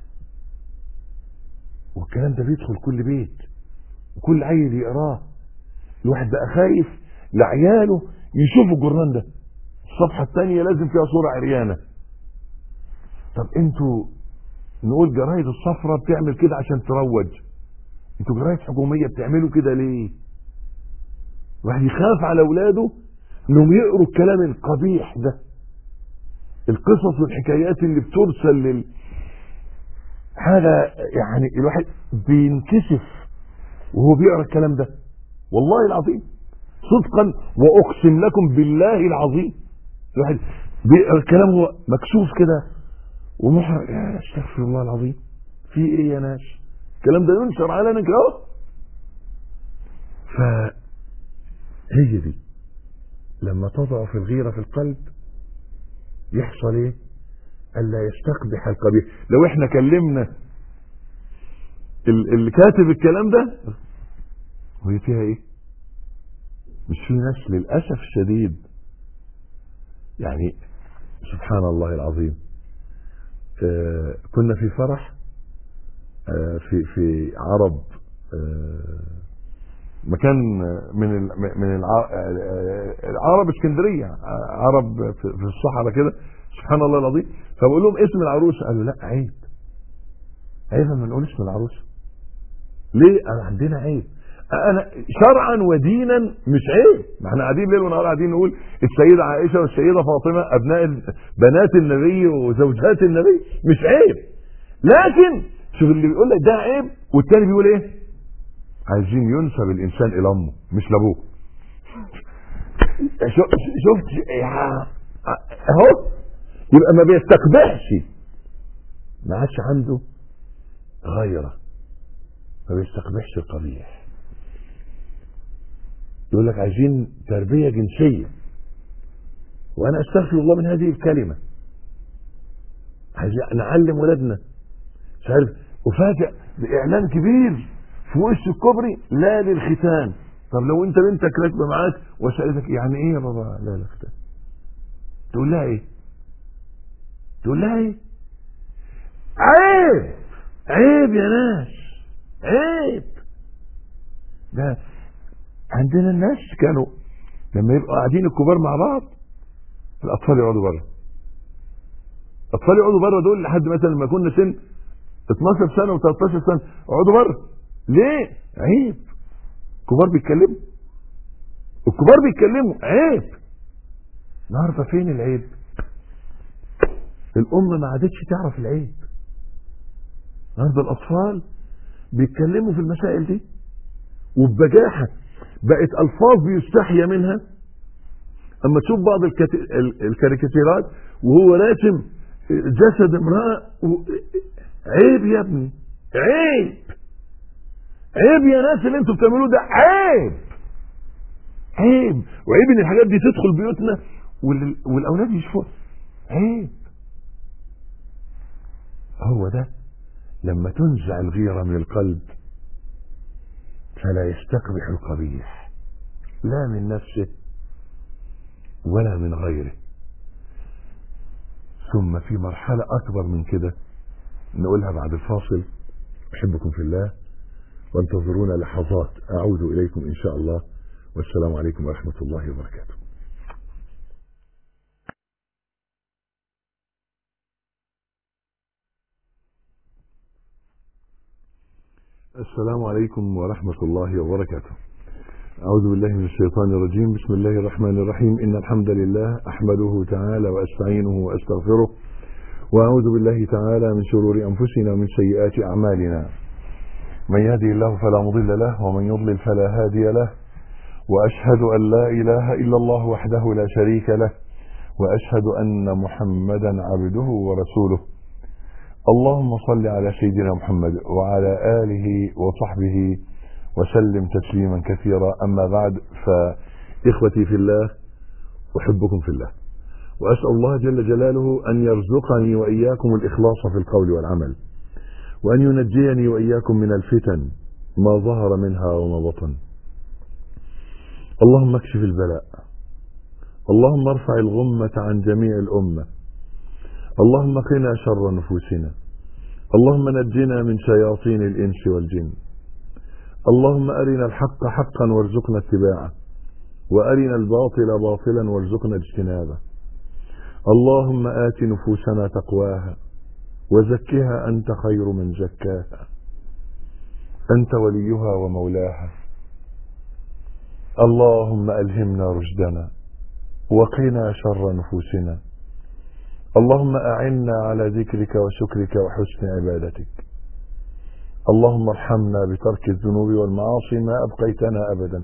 والكلام ده بيدخل كل بيت وكل عيل يقراه الواحد بقى خايف لعياله يشوفوا الجرنان ده الصفحة الثانية لازم فيها صورة عريانة طب انتوا نقول جرايد الصفرة بتعمل كده عشان تروج انتوا جرايد حكومية بتعملوا كده ليه الواحد يخاف على اولاده انهم يقروا الكلام القبيح ده القصص والحكايات اللي بترسل لل حاجة يعني الواحد بينكسف وهو بيقرا الكلام ده والله العظيم صدقا واقسم لكم بالله العظيم الواحد بيقرا الكلام هو مكسوف كده ومحرج يا استغفر الله العظيم في ايه يا ناس الكلام ده ينشر علنا كده اهو فهي دي لما تضعف الغيرة في القلب يحصل ايه الا يستقبح القبيح لو احنا كلمنا اللي كاتب الكلام ده وهي فيها ايه مش في ناس للاسف الشديد يعني سبحان الله العظيم آه كنا في فرح آه في في عرب آه مكان من ال من العرب اسكندريه عرب في الصحراء كده سبحان الله العظيم فبقول لهم اسم العروسه قالوا لا عيب عيب ما نقول اسم العروسه ليه انا عندنا عيب انا شرعا ودينا مش عيب ما احنا قاعدين ليل ونهار قاعدين نقول السيده عائشه والسيده فاطمه ابناء بنات النبي وزوجات النبي مش عيب لكن شوف اللي بيقول لك ده عيب والتاني بيقول ايه عايزين ينسب الانسان الى امه مش لابوه شفت اهو يبقى ما بيستقبحش ما عادش عنده غيره ما بيستقبحش القبيح يقول لك عايزين تربيه جنسيه وانا استغفر الله من هذه الكلمه عايزين نعلم ولادنا مش عارف افاجئ باعلان كبير في وش الكوبري لا للختان طب لو انت بنتك راكبه معاك وسالتك يعني ايه يا بابا لا للختان تقول لها ايه تقول لها ايه عيب عيب يا ناس عيب ده عندنا الناس كانوا لما يبقوا قاعدين الكبار مع بعض الاطفال يقعدوا بره الاطفال يقعدوا بره دول لحد مثلا لما كنا سن 12 سنه و13 سنه اقعدوا بره ليه عيب الكبار بيتكلموا الكبار بيتكلموا عيب النهارده فين العيب الام ما عادتش تعرف العيب النهارده الاطفال بيتكلموا في المسائل دي وببجاحه بقت الفاظ بيستحيا منها اما تشوف بعض الكت... ال- الكاريكاتيرات وهو راسم جسد امراه و... عيب يا ابني عيب عيب يا ناس اللي انتوا بتعملوه ده عيب عيب وعيب ان الحاجات دي تدخل بيوتنا وال... والاولاد يشوفوها عيب هو ده لما تنزع الغيرة من القلب فلا يستقبح القبيح لا من نفسه ولا من غيره ثم في مرحلة أكبر من كده نقولها بعد الفاصل أحبكم في الله وانتظرونا لحظات أعود إليكم إن شاء الله والسلام عليكم ورحمة الله وبركاته السلام عليكم ورحمة الله وبركاته أعوذ بالله من الشيطان الرجيم بسم الله الرحمن الرحيم إن الحمد لله أحمده تعالى وأستعينه وأستغفره وأعوذ بالله تعالى من شرور أنفسنا ومن سيئات أعمالنا من يهدي الله فلا مضل له ومن يضلل فلا هادي له وأشهد أن لا إله إلا الله وحده لا شريك له وأشهد أن محمدا عبده ورسوله اللهم صل على سيدنا محمد وعلى آله وصحبه وسلم تسليما كثيرا أما بعد فإخوتي في الله أحبكم في الله وأسأل الله جل جلاله أن يرزقني وإياكم الإخلاص في القول والعمل وأن ينجيني وإياكم من الفتن ما ظهر منها وما بطن اللهم اكشف البلاء اللهم ارفع الغمة عن جميع الأمة اللهم قنا شر نفوسنا اللهم نجنا من شياطين الإنس والجن اللهم أرنا الحق حقا وارزقنا اتباعه وأرنا الباطل باطلا وارزقنا اجتنابه اللهم آت نفوسنا تقواها وزكها أنت خير من زكاها أنت وليها ومولاها اللهم ألهمنا رشدنا وقنا شر نفوسنا اللهم أعنا على ذكرك وشكرك وحسن عبادتك اللهم ارحمنا بترك الذنوب والمعاصي ما أبقيتنا أبدا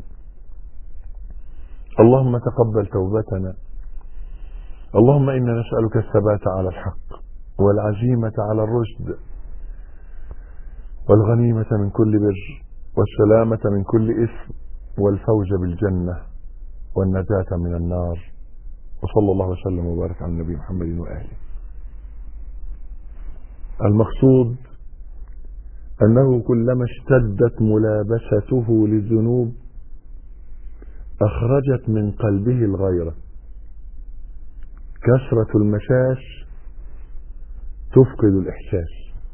اللهم تقبل توبتنا اللهم إنا نسألك الثبات على الحق والعزيمة على الرشد والغنيمة من كل بر والسلامة من كل إثم والفوز بالجنة والنجاة من النار وصلى الله وسلم وبارك على النبي محمد وآله المقصود أنه كلما اشتدت ملابسته للذنوب أخرجت من قلبه الغيرة كثرة المشاش تفقد الإحساس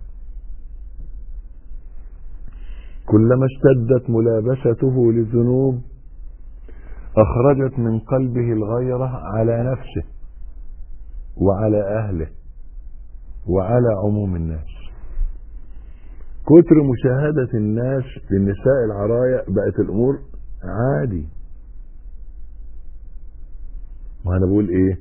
كلما اشتدت ملابسته للذنوب أخرجت من قلبه الغيرة على نفسه وعلى أهله وعلى عموم الناس كتر مشاهدة الناس للنساء العرايا بقت الأمور عادي ما أنا بقول إيه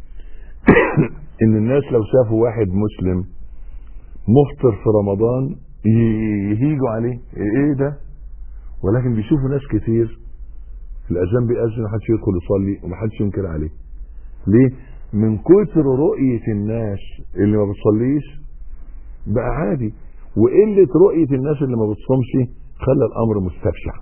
إن الناس لو شافوا واحد مسلم مفطر في رمضان يهيجوا عليه إيه ده ولكن بيشوفوا ناس كتير الأذان بيأذن ومحدش يدخل يصلي ومحدش ينكر عليه ليه من كتر رؤية الناس اللي ما بتصليش بقى عادي وقلة رؤية الناس اللي ما بتصومش خلى الأمر مستبشع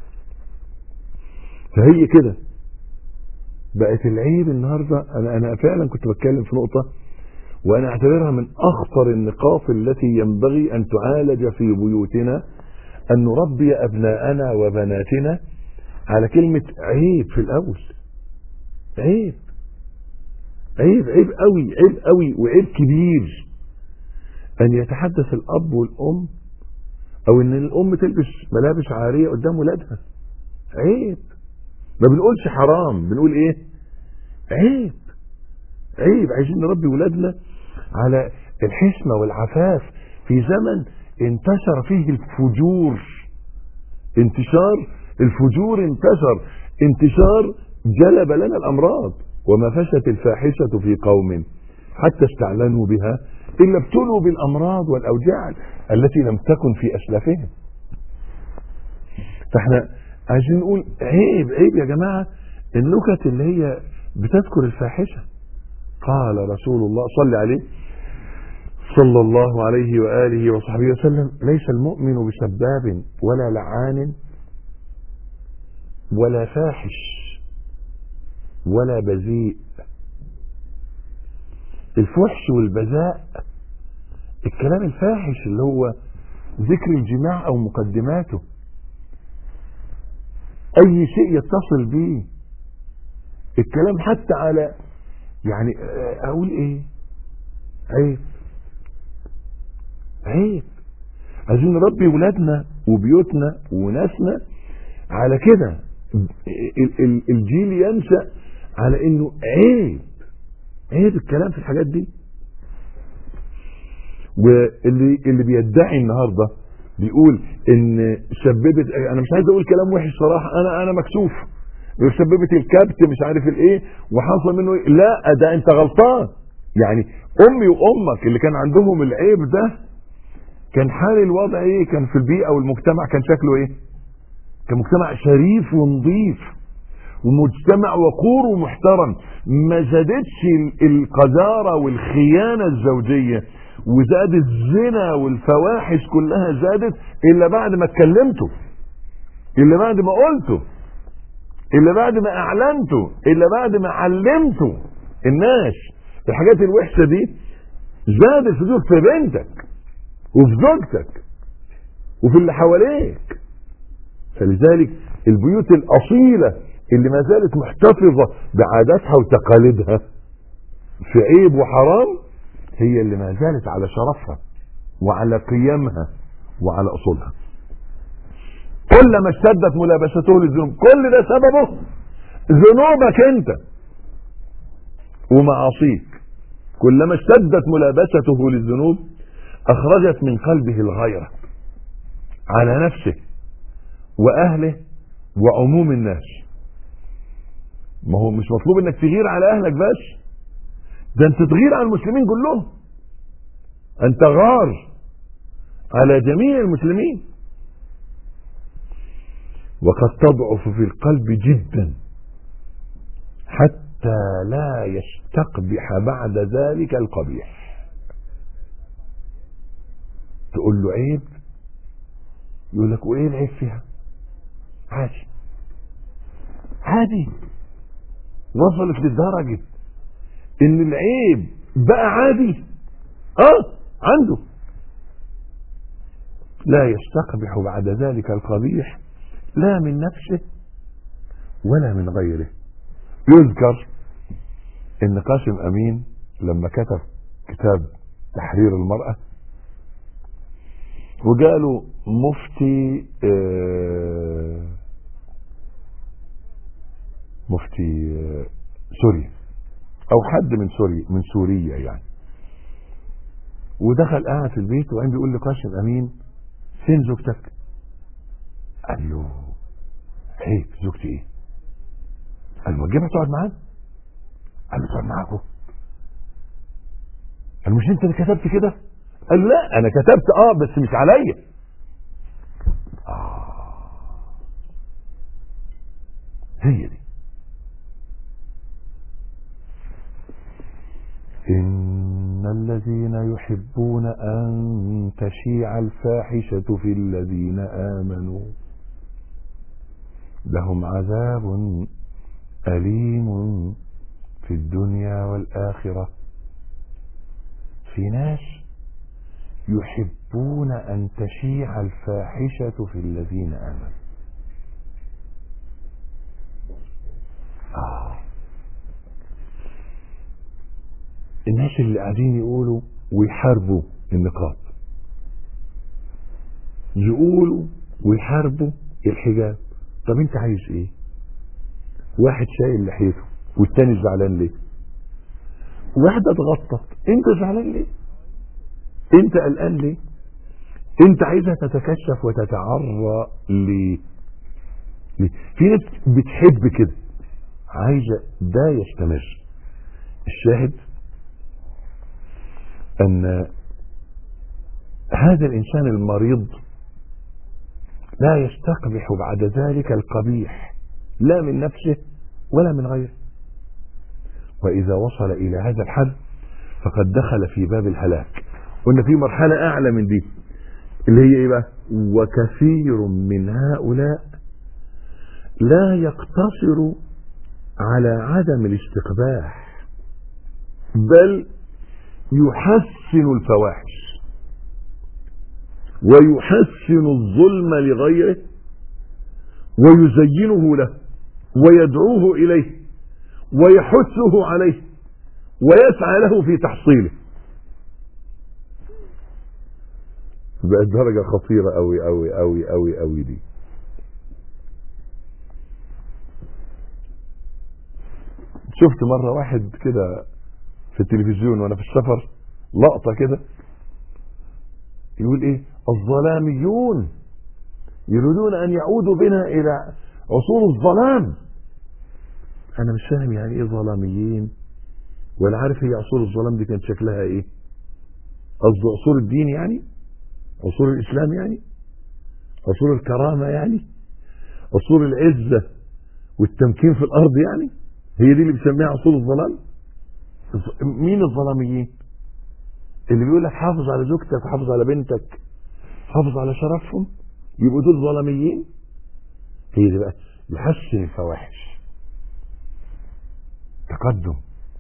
فهي كده بقت العيب النهاردة أنا, أنا فعلا كنت بتكلم في نقطة وأنا أعتبرها من أخطر النقاط التي ينبغي أن تعالج في بيوتنا أن نربي أبناءنا وبناتنا على كلمة عيب في الأول عيب عيب عيب قوي عيب قوي وعيب كبير أن يتحدث الأب والأم أو أن الأم تلبس ملابس عارية قدام ولادها عيب ما بنقولش حرام بنقول إيه عيب عيب عايزين نربي ولادنا على الحشمة والعفاف في زمن انتشر فيه الفجور انتشار الفجور انتشر انتشار جلب لنا الامراض وما فشت الفاحشة في قوم حتى استعلنوا بها الا ابتلوا بالامراض والاوجاع التي لم تكن في اسلافهم فاحنا عايزين نقول عيب عيب يا جماعة النكت اللي هي بتذكر الفاحشة قال رسول الله صلى عليه صلى الله عليه وآله وصحبه وسلم ليس المؤمن بسباب ولا لعان ولا فاحش ولا بذيء الفحش والبذاء الكلام الفاحش اللي هو ذكر الجماع او مقدماته اي شيء يتصل به الكلام حتى على يعني اقول ايه عيب عيب عايزين نربي ولادنا وبيوتنا وناسنا على كده الجيل ينشأ على انه عيب عيب الكلام في الحاجات دي واللي اللي بيدعي النهارده بيقول ان سببت انا مش عايز اقول كلام وحش صراحه انا انا مكسوف سببت الكبت مش عارف الايه وحصل منه إيه؟ لا ده انت غلطان يعني امي وامك اللي كان عندهم العيب ده كان حال الوضع ايه كان في البيئه والمجتمع كان شكله ايه كان مجتمع شريف ونظيف ومجتمع وقور ومحترم ما زادتش القذارة والخيانة الزوجية وزاد الزنا والفواحش كلها زادت الا بعد ما اتكلمتوا الا بعد ما قلتوا الا بعد ما اعلنتوا الا بعد ما علمتوا الناس الحاجات الوحشة دي زادت في في بنتك وفي زوجتك وفي اللي حواليك فلذلك البيوت الأصيلة اللي ما زالت محتفظة بعاداتها وتقاليدها في عيب وحرام هي اللي ما زالت على شرفها وعلى قيمها وعلى أصولها كلما اشتدت ملابسته للذنوب كل ده سببه ذنوبك انت ومعاصيك كلما اشتدت ملابسته للذنوب اخرجت من قلبه الغيرة على نفسه واهله وعموم الناس ما هو مش مطلوب انك تغير على اهلك بس ده انت تغير على المسلمين كلهم انت غار على جميع المسلمين وقد تضعف في القلب جدا حتى لا يستقبح بعد ذلك القبيح تقول له عيب يقول لك وايه العيب فيها عادي عادي وصلت لدرجة ان العيب بقى عادي اه عنده لا يستقبح بعد ذلك القبيح لا من نفسه ولا من غيره يذكر ان قاسم امين لما كتب كتاب تحرير المرأة وقالوا مفتي آه مفتي آه سوريا او حد من سوريا من سوريا يعني ودخل قاعد في البيت وقام بيقول لقاسم امين فين زوجتك قال له عيب زوجتي ايه قال له جيبها تقعد معانا قال له تقعد معاكم قال مش انت اللي كتبت كده قال لا انا كتبت اه بس مش عليا آه. هي دي إن الذين يحبون أن تشيع الفاحشة في الذين آمنوا لهم عذاب أليم في الدنيا والآخرة في ناس يحبون أن تشيع الفاحشة في الذين آمنوا آه. الناس اللي قاعدين يقولوا ويحاربوا النقاب يقولوا ويحاربوا الحجاب طب انت عايز ايه واحد شايل لحيته والتاني زعلان ليه واحدة اتغطت انت زعلان ليه انت قلقان ليه انت عايزها تتكشف وتتعرى ليه ليه؟ في ناس بتحب كده عايزة ده يستمر الشاهد ان هذا الانسان المريض لا يستقبح بعد ذلك القبيح لا من نفسه ولا من غيره واذا وصل الى هذا الحد فقد دخل في باب الهلاك قلنا في مرحلة اعلى من دي اللي هي ايه بقى وكثير من هؤلاء لا يقتصر على عدم الاستقباح بل يحسن الفواحش ويحسن الظلم لغيره ويزينه له ويدعوه اليه ويحثه عليه ويسعى له في تحصيله بقت درجة خطيرة أوي أوي أوي أوي أوي دي شفت مرة واحد كده في التلفزيون وانا في السفر لقطة كده يقول ايه الظلاميون يريدون ان يعودوا بنا الى عصور الظلام انا مش فاهم يعني ايه ظلاميين ولا عارف هي عصور الظلام دي كانت شكلها ايه قصده عصور الدين يعني عصور الاسلام يعني عصور الكرامة يعني عصور العزة والتمكين في الارض يعني هي دي اللي بيسميها عصور الظلام مين الظلاميين اللي بيقول لك حافظ على زوجتك وحافظ على بنتك حافظ على شرفهم يبقوا دول ظلاميين هي دي بقى يحسن الفواحش تقدم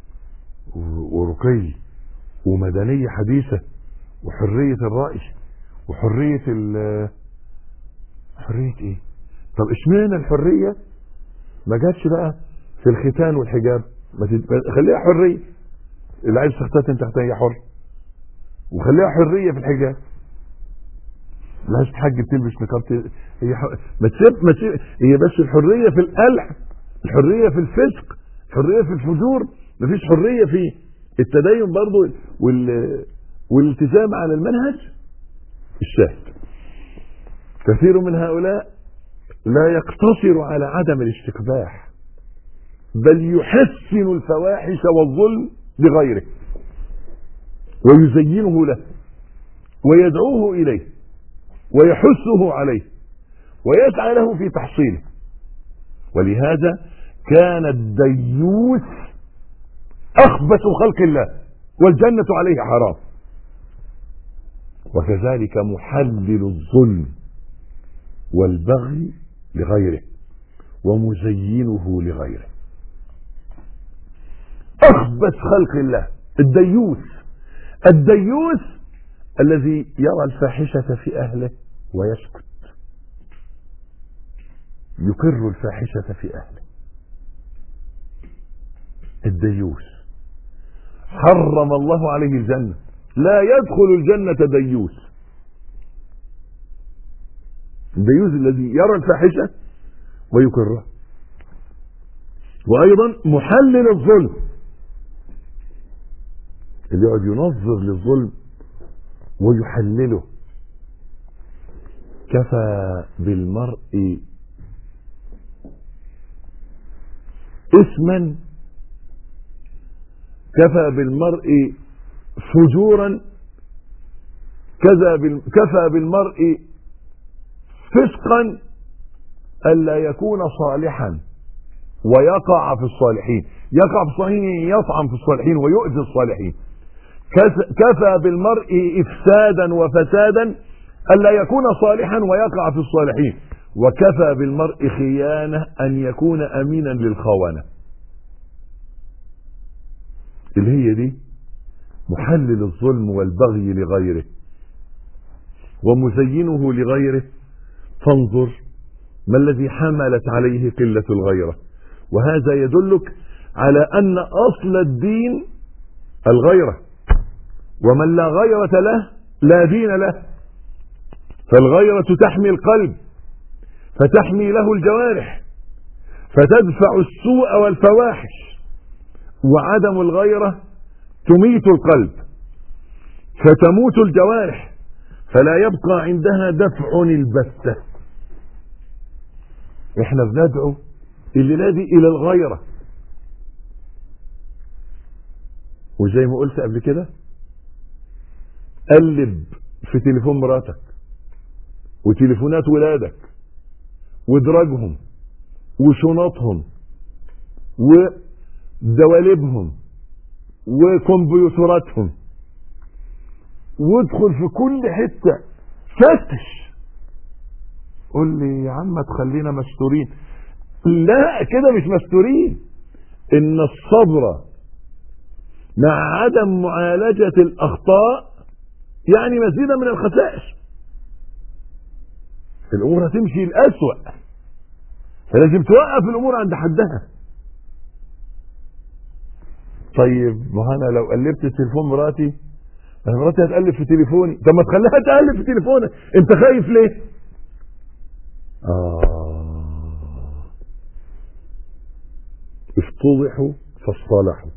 ورقي ومدنية حديثة وحرية الرأي وحرية ال حرية ايه طب اشمعنى الحرية ما جاتش بقى في الختان والحجاب ما تد... خليها حرية اللي عايز تختتن تختن هي حر وخليها حرية في الحجاب اللي عايز تحجب تلبس نقاب ت... هي ح... ما تسيب ما تسيب هي بس الحرية في القلع الحرية في الفسق الحرية في الفجور مفيش حرية في التدين برضو وال... والالتزام على المنهج الشاهد كثير من هؤلاء لا يقتصر على عدم الاستقباح بل يحسن الفواحش والظلم لغيره ويزينه له ويدعوه اليه ويحثه عليه ويسعى له في تحصيله ولهذا كان الديوث اخبث خلق الله والجنه عليه حرام وكذلك محلل الظلم والبغي لغيره ومزينه لغيره اخبث خلق الله الديوث الديوث الذي يرى الفاحشة في اهله ويسكت يقر الفاحشة في اهله الديوث حرم الله عليه الجنة لا يدخل الجنة ديوث الديوث الذي يرى الفاحشة ويقرها وايضا محلل الظلم اللي يقعد ينظر للظلم ويحلله كفى بالمرء اسما كفى بالمرء فجورا كذا بال... كفى بالمرء فسقا الا يكون صالحا ويقع في الصالحين يقع في الصالحين يطعن في الصالحين ويؤذي الصالحين كفى بالمرء افسادا وفسادا الا يكون صالحا ويقع في الصالحين وكفى بالمرء خيانه ان يكون امينا للخونه اللي هي دي محلل الظلم والبغي لغيره ومزينه لغيره فانظر ما الذي حملت عليه قلة الغيرة وهذا يدلك على أن أصل الدين الغيرة ومن لا غيرة له لا دين له فالغيرة تحمي القلب فتحمي له الجوارح فتدفع السوء والفواحش وعدم الغيرة تميت القلب فتموت الجوارح فلا يبقى عندها دفع البتة احنا بندعو الليلة دي الى الغيرة وزي ما قلت قبل كده قلب في تليفون مراتك وتليفونات ولادك ودراجهم وشنطهم ودوالبهم وكمبيوتراتهم وادخل في كل حتة فتش قول لي يا عم تخلينا مستورين لا كده مش مستورين ان الصبر مع عدم معالجة الاخطاء يعني مزيدا من الخسائر الامور هتمشي الاسوأ فلازم توقف الامور عند حدها طيب ما انا لو قلبت تليفون مراتي انا مراتي هتقلب في تليفوني طب ما تخليها تقلب في تليفونك انت خايف ليه اه افتضحوا فاصطلحوا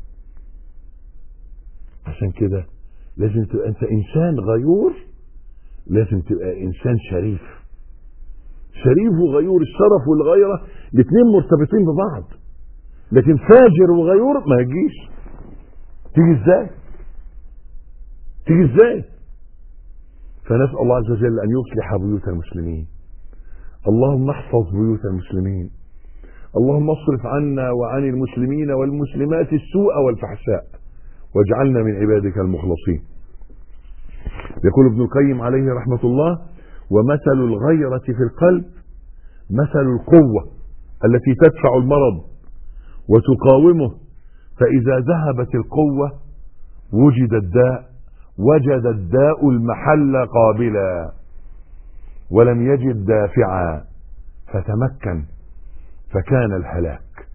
عشان كده لازم تبقى انت انسان غيور لازم تبقى انسان شريف شريف وغيور الشرف والغيرة الاثنين مرتبطين ببعض لكن فاجر وغيور ما يجيش تيجي ازاي تيجي ازاي فنسأل الله عز وجل ان يصلح بيوت المسلمين اللهم احفظ بيوت المسلمين اللهم اصرف عنا وعن المسلمين والمسلمات السوء والفحشاء واجعلنا من عبادك المخلصين يقول ابن القيم عليه رحمة الله ومثل الغيرة في القلب مثل القوة التي تدفع المرض وتقاومه فإذا ذهبت القوة وجد الداء وجد الداء المحل قابلا ولم يجد دافعا فتمكن فكان الهلاك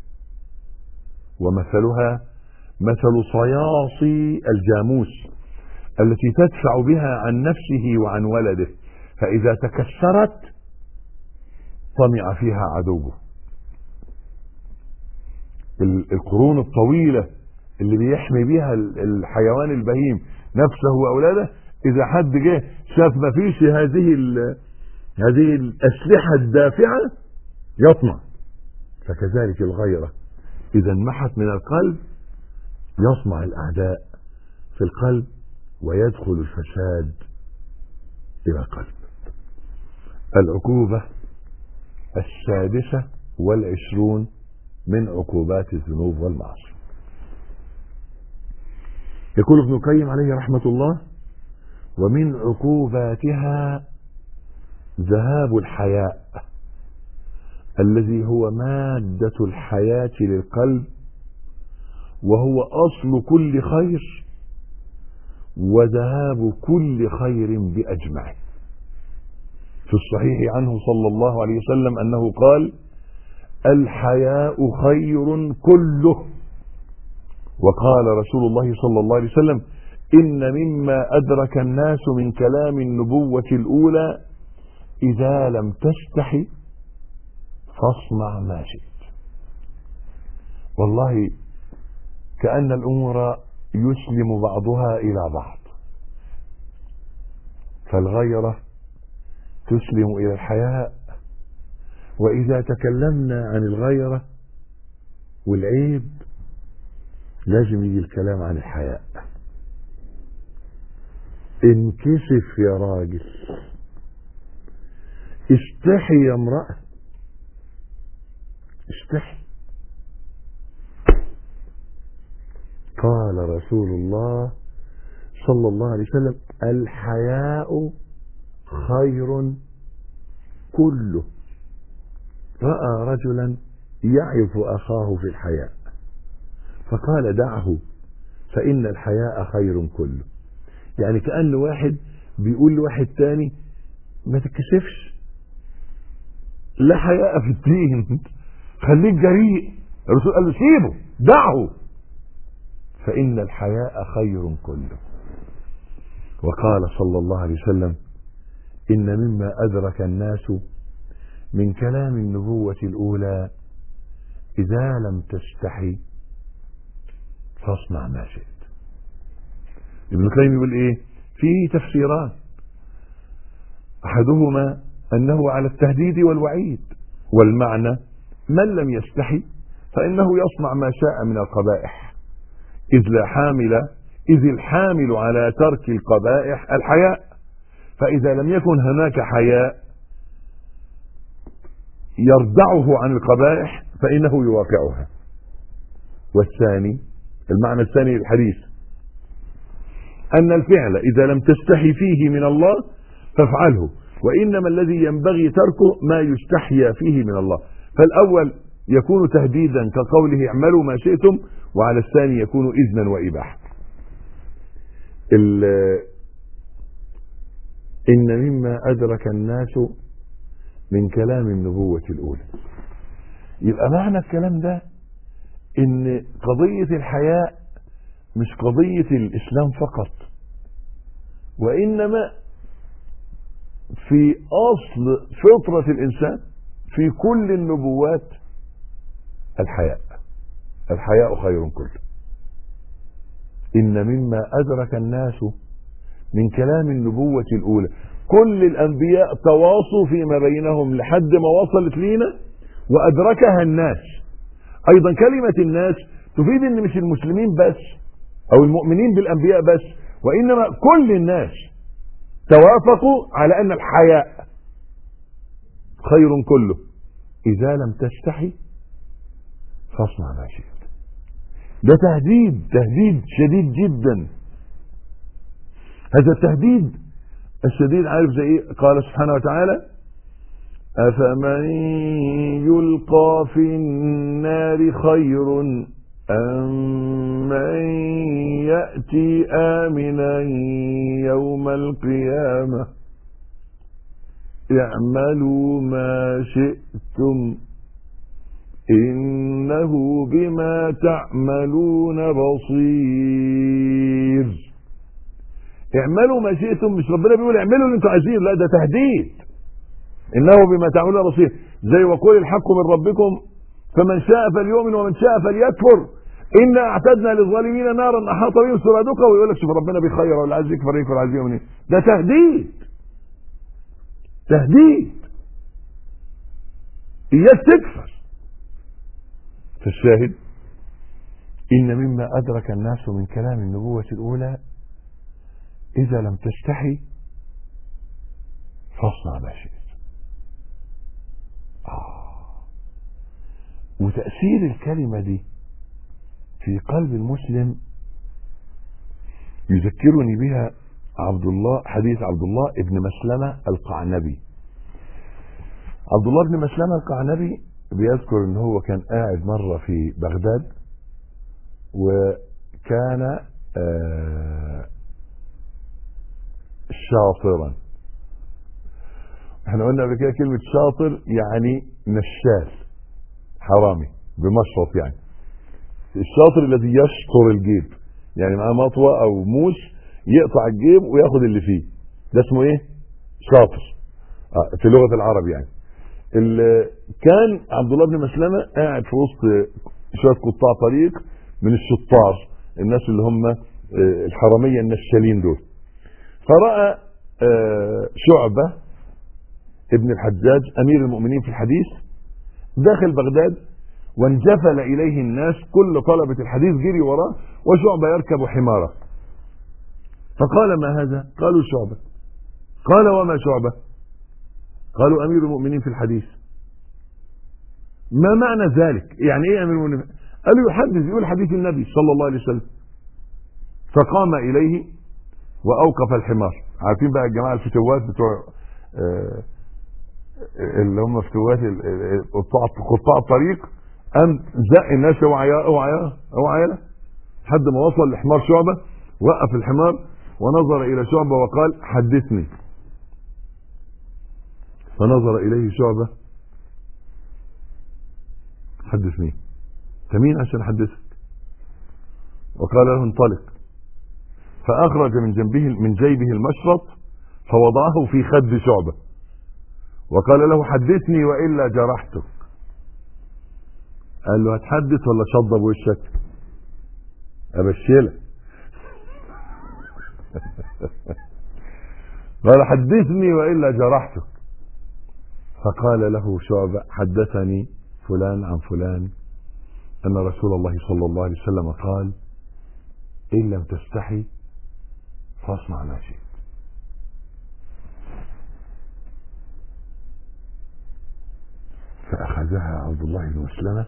ومثلها مثل صياصي الجاموس التي تدفع بها عن نفسه وعن ولده فإذا تكسرت طمع فيها عدوه القرون الطويلة اللي بيحمي بيها الحيوان البهيم نفسه وأولاده إذا حد جه شاف ما فيش هذه هذه الأسلحة الدافعة يطمع فكذلك الغيرة إذا انمحت من القلب يطمع الأعداء في القلب ويدخل الفساد إلى القلب العقوبة السادسة والعشرون من عقوبات الذنوب والمعاصي يقول ابن القيم عليه رحمة الله ومن عقوباتها ذهاب الحياء الذي هو مادة الحياة للقلب وهو أصل كل خير وذهاب كل خير بأجمعه في الصحيح عنه صلى الله عليه وسلم أنه قال الحياء خير كله وقال رسول الله صلى الله عليه وسلم إن مما أدرك الناس من كلام النبوة الأولى إذا لم تستحي فاصنع ما شئت والله كأن الأمور يسلم بعضها إلى بعض فالغيرة تسلم إلى الحياء وإذا تكلمنا عن الغيرة والعيب لازم يجي الكلام عن الحياء انكسف يا راجل استحي يا امرأة استحي قال رسول الله صلى الله عليه وسلم الحياء خير كله رأى رجلا يعرف أخاه في الحياء فقال دعه فإن الحياء خير كله يعني كأن واحد بيقول لواحد تاني ما تتكسفش لا حياء في الدين خليك جريء الرسول قال له سيبه دعه فإن الحياء خير كله وقال صلى الله عليه وسلم إن مما أدرك الناس من كلام النبوة الأولى إذا لم تستحي فاصنع ما شئت ابن القيم يقول إيه فيه تفسيران أحدهما أنه على التهديد والوعيد والمعنى من لم يستحي فإنه يصنع ما شاء من القبائح إذ لا حامل إذ الحامل على ترك القبائح الحياء فإذا لم يكن هناك حياء يردعه عن القبائح فإنه يواقعها والثاني المعنى الثاني للحديث أن الفعل إذا لم تستحي فيه من الله فافعله وإنما الذي ينبغي تركه ما يستحيا فيه من الله فالأول يكون تهديدا كقوله اعملوا ما شئتم وعلى الثاني يكون إذنا وإباحة إن مما أدرك الناس من كلام النبوة الأولى يبقى معنى الكلام ده إن قضية الحياء مش قضية الإسلام فقط وإنما في أصل فطرة الإنسان في كل النبوات الحياء الحياء خير كله إن مما أدرك الناس من كلام النبوة الأولى كل الأنبياء تواصوا فيما بينهم لحد ما وصلت لينا وأدركها الناس أيضا كلمة الناس تفيد أن مش المسلمين بس أو المؤمنين بالأنبياء بس وإنما كل الناس توافقوا على أن الحياء خير كله إذا لم تستحي فاصنع ما شئت ده تهديد تهديد شديد جدا هذا التهديد الشديد عارف زي ايه قال سبحانه وتعالى أفمن يلقى في النار خير أم من يأتي آمنا يوم القيامة اعملوا ما شئتم إنه بما تعملون بصير اعملوا ما شئتم مش ربنا بيقول اعملوا اللي انتوا عايزينه لا ده تهديد انه بما تعملون بصير زي وقول الحق من ربكم فمن شاء فليؤمن ومن شاء فليكفر انا اعتدنا للظالمين نارا احاط بهم سرادقها ويقول لك شوف ربنا بيخير واللي عايز يكفر يكفر عايز يؤمن ده تهديد تهديد اياك تكفر فالشاهد ان مما ادرك الناس من كلام النبوه الاولى إذا لم تستحي فاصنع ما شئت آه. وتأثير الكلمة دي في قلب المسلم يذكرني بها عبد الله حديث عبد الله ابن مسلمة القعنبي عبد الله بن مسلمة القعنبي بيذكر ان هو كان قاعد مرة في بغداد وكان آه شاطرا احنا قلنا قبل كده كلمة شاطر يعني نشال حرامي بمشرط يعني الشاطر الذي يشطر الجيب يعني معاه مطوة او موس يقطع الجيب وياخد اللي فيه ده اسمه ايه شاطر آه في لغة العرب يعني كان عبد الله بن مسلمة قاعد في وسط شوية قطاع طريق من الشطار الناس اللي هم الحرامية النشالين دول فرأى شعبة ابن الحجاج أمير المؤمنين في الحديث داخل بغداد وانجفل إليه الناس كل طلبة الحديث جري وراه وشعبة يركب حمارة فقال ما هذا قالوا شعبة قال وما شعبة قالوا أمير المؤمنين في الحديث ما معنى ذلك يعني ايه أمير المؤمنين قالوا يحدث يقول حديث النبي صلى الله عليه وسلم فقام إليه واوقف الحمار عارفين بقى الجماعه الفتوات بتوع آه اللي هم فتوات قطاع قطاع الطريق قام زق الناس اوعى يا اوعى يا اوعى يا لحد ما وصل لحمار شعبه وقف الحمار ونظر الى شعبه وقال حدثني فنظر إليه شعبة حدثني أنت مين عشان أحدثك وقال له انطلق فأخرج من جنبه من جيبه المشرط فوضعه في خد شعبة وقال له حدثني وإلا جرحتك قال له هتحدث ولا شضب وشك أبشلك قال حدثني وإلا جرحتك فقال له شعبة حدثني فلان عن فلان أن رسول الله صلى الله عليه وسلم قال إن لم تستحي فاصنع ما شئت فأخذها عبد الله بن مسلمة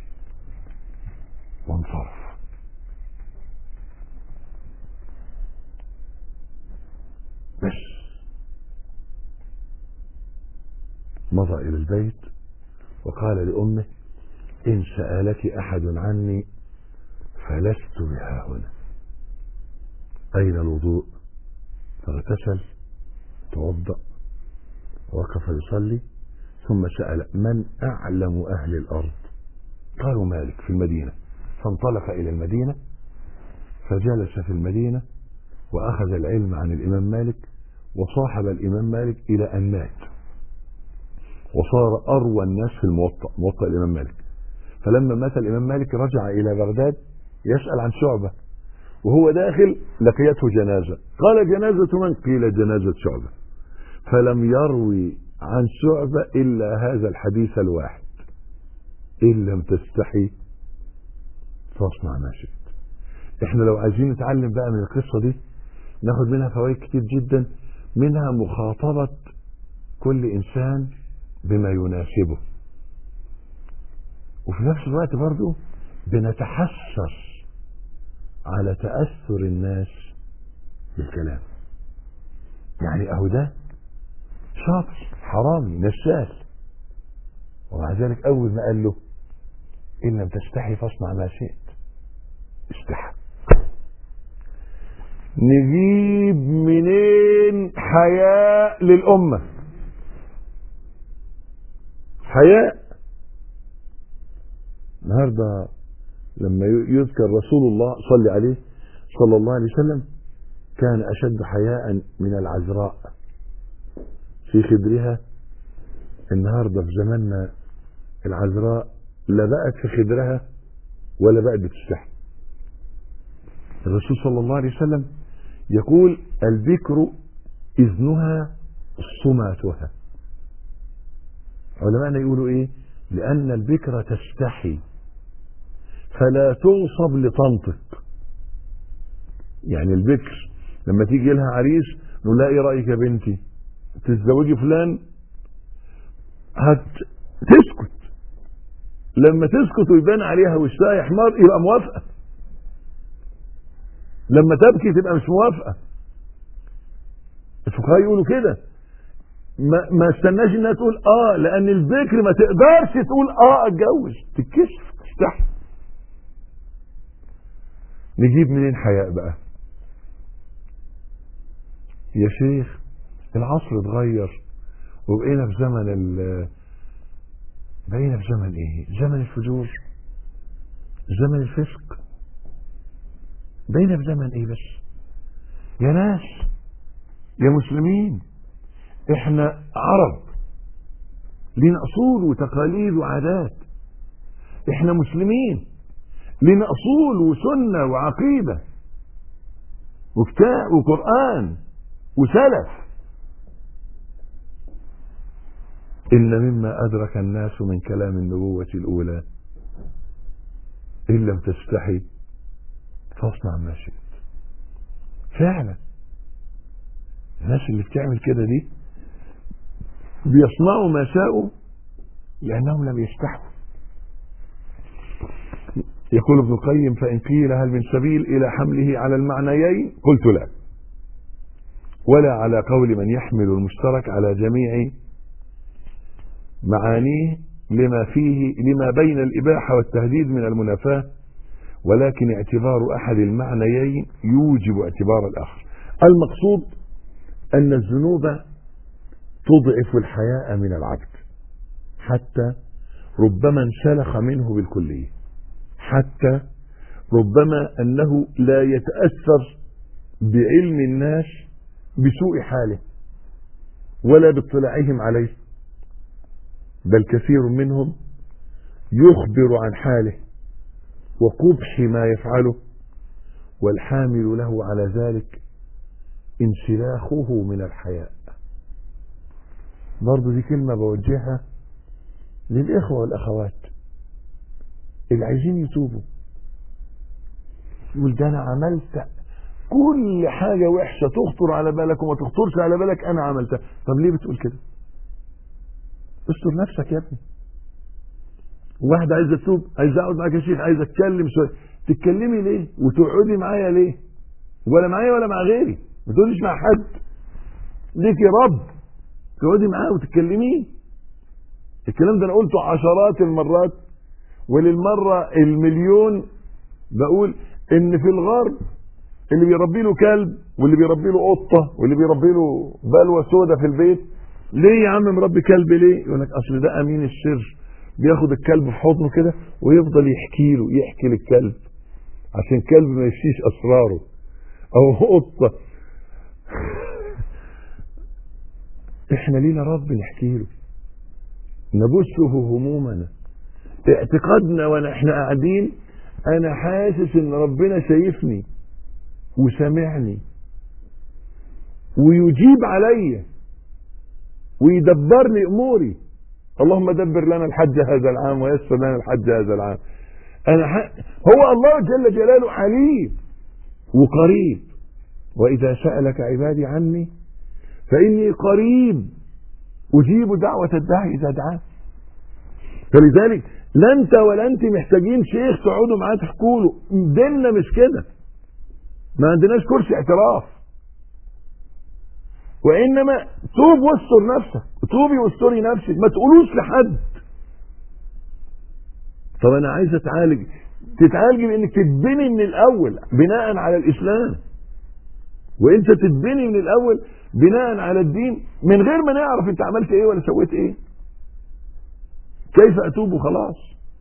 وانصرف بس مضى إلى البيت وقال لأمه إن سألك أحد عني فلست بها هنا أين الوضوء فاغتسل توضأ وقف يصلي ثم سأل من أعلم أهل الأرض قالوا مالك في المدينة فانطلق إلى المدينة فجلس في المدينة وأخذ العلم عن الإمام مالك وصاحب الإمام مالك إلى أن مات وصار أروى الناس في الموطأ موطأ الإمام مالك فلما مات الإمام مالك رجع إلى بغداد يسأل عن شعبة وهو داخل لقيته جنازة قال جنازة من قيل جنازة شعبة فلم يروي عن شعبة إلا هذا الحديث الواحد إن لم تستحي فاصنع ما شئت احنا لو عايزين نتعلم بقى من القصة دي ناخد منها فوائد كتير جدا منها مخاطبة كل إنسان بما يناسبه وفي نفس الوقت برضو بنتحسر على تأثر الناس بالكلام يعني أهو ده شاطر حرامي نشال ومع ذلك أول ما قال له إن لم تستحي فاصنع ما شئت استحى نجيب منين حياء للأمة حياء النهارده لما يذكر رسول الله صلى عليه صلى الله عليه وسلم كان أشد حياء من العذراء في خدرها النهارده في زماننا العذراء لا بقت في خدرها ولا بقت بتستحي الرسول صلى الله عليه وسلم يقول البكر إذنها صماتها علماءنا يقولوا ايه لأن البكرة تستحي فلا تغصب لتنطق يعني البكر لما تيجي لها عريس نقول لها ايه رأيك يا بنتي تتزوجي فلان هت تسكت لما تسكت ويبان عليها وشها يحمر يبقى موافقة لما تبكي تبقى مش موافقة الفقهاء يقولوا كده ما, ما استناش انها تقول اه لان البكر ما تقدرش تقول اه اتجوز تتكشف تستحي نجيب منين حياء بقى يا شيخ العصر اتغير وبقينا في زمن ال بقينا في زمن ايه زمن الفجور زمن الفسق بقينا في زمن ايه بس يا ناس يا مسلمين احنا عرب لنا اصول وتقاليد وعادات احنا مسلمين لنا اصول وسنه وعقيده وكتاب وقران وسلف ان مما ادرك الناس من كلام النبوه الاولى ان لم تستحي فاصنع ما شئت فعلا الناس اللي بتعمل كده دي بيصنعوا ما شاءوا لأنهم لم يستحوا يقول ابن القيم فإن قيل هل من سبيل إلى حمله على المعنيين قلت لا ولا على قول من يحمل المشترك على جميع معانيه لما فيه لما بين الإباحة والتهديد من المنافاة ولكن اعتبار أحد المعنيين يوجب اعتبار الآخر المقصود أن الذنوب تضعف الحياء من العبد حتى ربما انسلخ منه بالكلية حتى ربما أنه لا يتأثر بعلم الناس بسوء حاله ولا باطلاعهم عليه بل كثير منهم يخبر عن حاله وقبح ما يفعله والحامل له على ذلك انسلاخه من الحياء برضو دي كلمة بوجهها للإخوة والأخوات اللي عايزين يتوبوا يقول ده أنا عملت كل حاجة وحشة تخطر على بالك وما تخطرش على بالك أنا عملتها طب ليه بتقول كده استر نفسك يا ابني واحدة عايزة تتوب عايزة أقعد معاك يا شيخ عايزة أتكلم شوية تتكلمي ليه وتقعدي معايا ليه ولا معايا ولا مع غيري ما تقوليش مع حد ليك يا رب تقعدي معاه وتتكلميه الكلام ده انا قلته عشرات المرات وللمرة المليون بقول ان في الغرب اللي بيربي له كلب واللي بيربي له قطة واللي بيربي له بلوى سودة في البيت ليه يا عم مربي كلب ليه يقول لك اصل ده امين السر بياخد الكلب في حضنه كده ويفضل يحكي له يحكي للكلب عشان الكلب ما يفشيش اسراره او قطة احنا لينا رب نحكي له نبثه همومنا اعتقادنا وانا احنا قاعدين انا حاسس ان ربنا شايفني وسامعني ويجيب عليا ويدبر لي اموري اللهم دبر لنا الحج هذا العام ويسر لنا الحج هذا العام انا ح... هو الله جل جلاله عليم وقريب واذا سالك عبادي عني فاني قريب اجيب دعوه الداعي اذا دعاه فلذلك لا انت ولا انت محتاجين شيخ تقعدوا معاه تحكوا له ديننا مش كده ما عندناش كرسي اعتراف وانما توب واستر نفسك توبي واستري نفسك ما تقولوش لحد طب انا عايز اتعالج تتعالج بانك تتبني من الاول بناء على الاسلام وانت تتبني من الاول بناء على الدين من غير ما نعرف انت عملت ايه ولا سويت ايه كيف اتوب وخلاص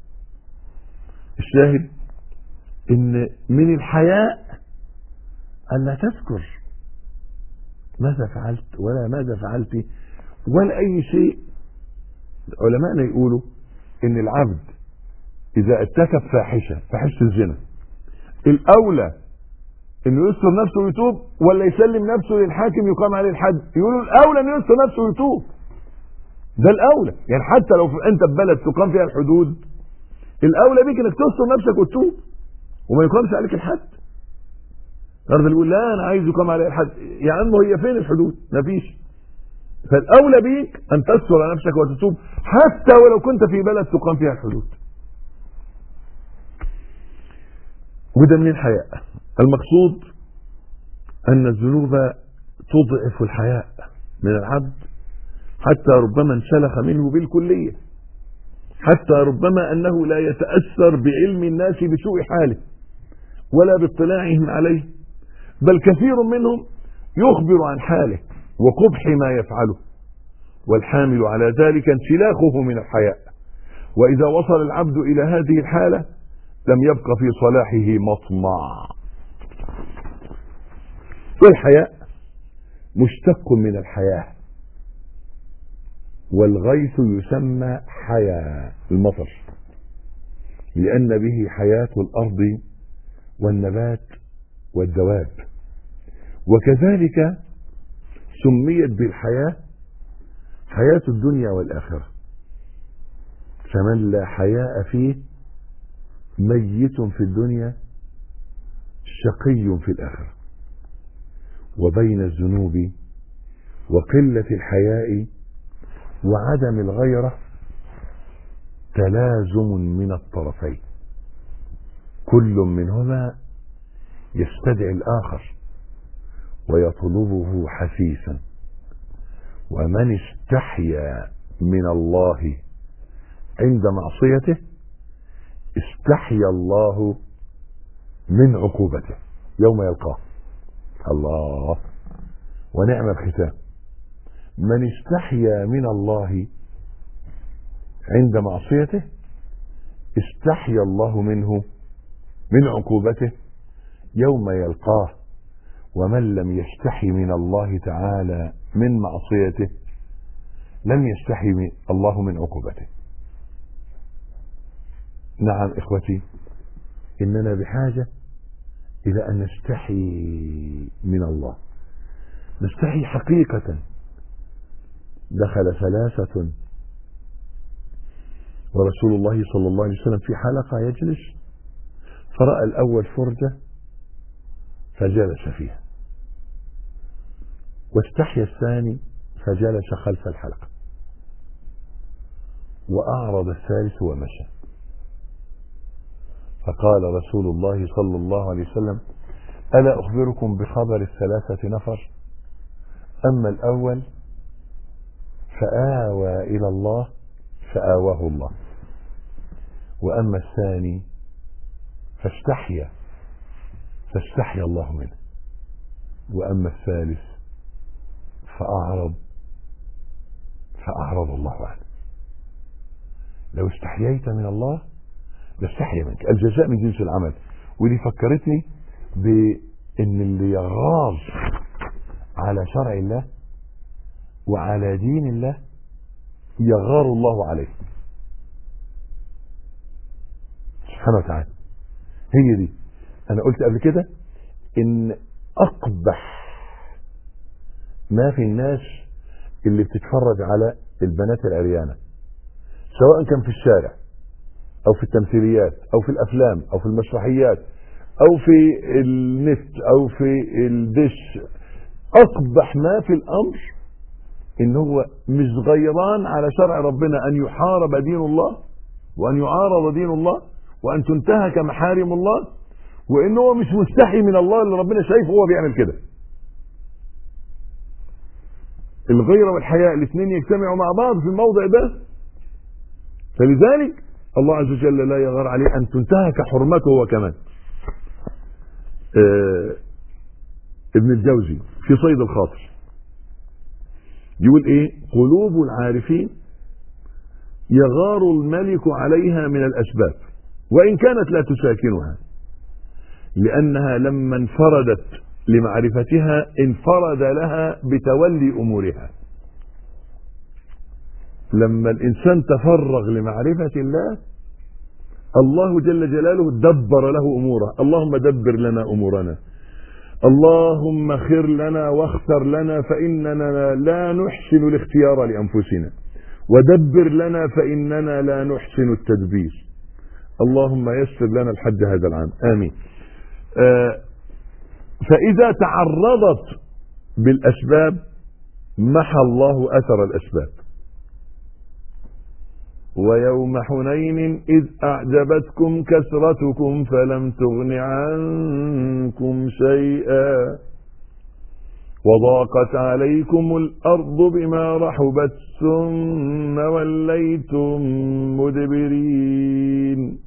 الشاهد ان من الحياء ان لا تذكر ماذا فعلت ولا ماذا فعلت ولا اي شيء علماءنا يقولوا ان العبد اذا ارتكب فاحشه فاحشه الزنا الاولى انه يستر نفسه ويتوب ولا يسلم نفسه للحاكم يقام عليه الحد يقولوا الاولى انه يستر نفسه ويتوب ده الاولى يعني حتى لو انت في بلد تقام فيها الحدود الاولى بيك انك تستر نفسك وتتوب وما يقامش عليك الحد الراجل يقول لا انا عايز يقام علي الحد يا عم هي فين الحدود مفيش فالاولى بيك ان تستر نفسك وتتوب حتى ولو كنت في بلد تقام فيها الحدود وده من الحياء المقصود ان الذنوب تضعف الحياء من العبد حتى ربما انسلخ منه بالكليه حتى ربما انه لا يتاثر بعلم الناس بسوء حاله ولا باطلاعهم عليه بل كثير منهم يخبر عن حاله وقبح ما يفعله والحامل على ذلك انسلاخه من الحياء واذا وصل العبد الى هذه الحاله لم يبق في صلاحه مطمع والحياء مشتق من الحياه والغيث يسمى حياة المطر لأن به حياة الأرض والنبات والدواب وكذلك سميت بالحياة حياة الدنيا والآخرة فمن لا حياء فيه ميت في الدنيا شقي في الآخرة وبين الذنوب وقلة الحياء وعدم الغيرة تلازم من الطرفين كل منهما يستدعي الآخر ويطلبه حثيثا ومن استحيا من الله عند معصيته استحيا الله من عقوبته يوم يلقاه الله ونعم الختام من استحيا من الله عند معصيته استحيا الله منه من عقوبته يوم يلقاه ومن لم يستحي من الله تعالى من معصيته لم يستحي الله من عقوبته نعم اخوتي اننا بحاجه الى ان نستحي من الله نستحي حقيقه دخل ثلاثه ورسول الله صلى الله عليه وسلم في حلقه يجلس فراى الاول فرجه فجلس فيها واستحيا الثاني فجلس خلف الحلقه واعرض الثالث ومشى فقال رسول الله صلى الله عليه وسلم ألا أخبركم بخبر الثلاثة نفر أما الأول فآوى إلى الله فآواه الله وأما الثاني فاستحيا فاستحيا الله منه وأما الثالث فأعرض فأعرض الله عنه لو استحييت من الله يستحي منك الجزاء من جنس العمل ودي فكرتني بان اللي يغار على شرع الله وعلى دين الله يغار الله عليه سبحانه وتعالى هي دي انا قلت قبل كده ان اقبح ما في الناس اللي بتتفرج على البنات العريانه سواء كان في الشارع او في التمثيليات او في الافلام او في المسرحيات او في النت او في الدش اقبح ما في الامر ان هو مش غيران على شرع ربنا ان يحارب دين الله وان يعارض دين الله وان تنتهك محارم الله وان هو مش مستحي من الله اللي ربنا شايفه هو بيعمل كده الغيرة والحياء الاثنين يجتمعوا مع بعض في الموضع ده فلذلك الله عز وجل لا يغار عليه ان تنتهك حرمته هو كمان آه ابن الجوزي في صيد الخاطر يقول ايه قلوب العارفين يغار الملك عليها من الاسباب وان كانت لا تساكنها لانها لما انفردت لمعرفتها انفرد لها بتولي امورها لما الانسان تفرغ لمعرفه الله الله جل جلاله دبر له اموره اللهم دبر لنا امورنا اللهم خر لنا واختر لنا فاننا لا نحسن الاختيار لانفسنا ودبر لنا فاننا لا نحسن التدبير اللهم يسر لنا الحج هذا العام امين آه فاذا تعرضت بالاسباب محى الله اثر الاسباب ويوم حنين إذ أعجبتكم كثرتكم فلم تغن عنكم شيئا وضاقت عليكم الأرض بما رحبت ثم وليتم مدبرين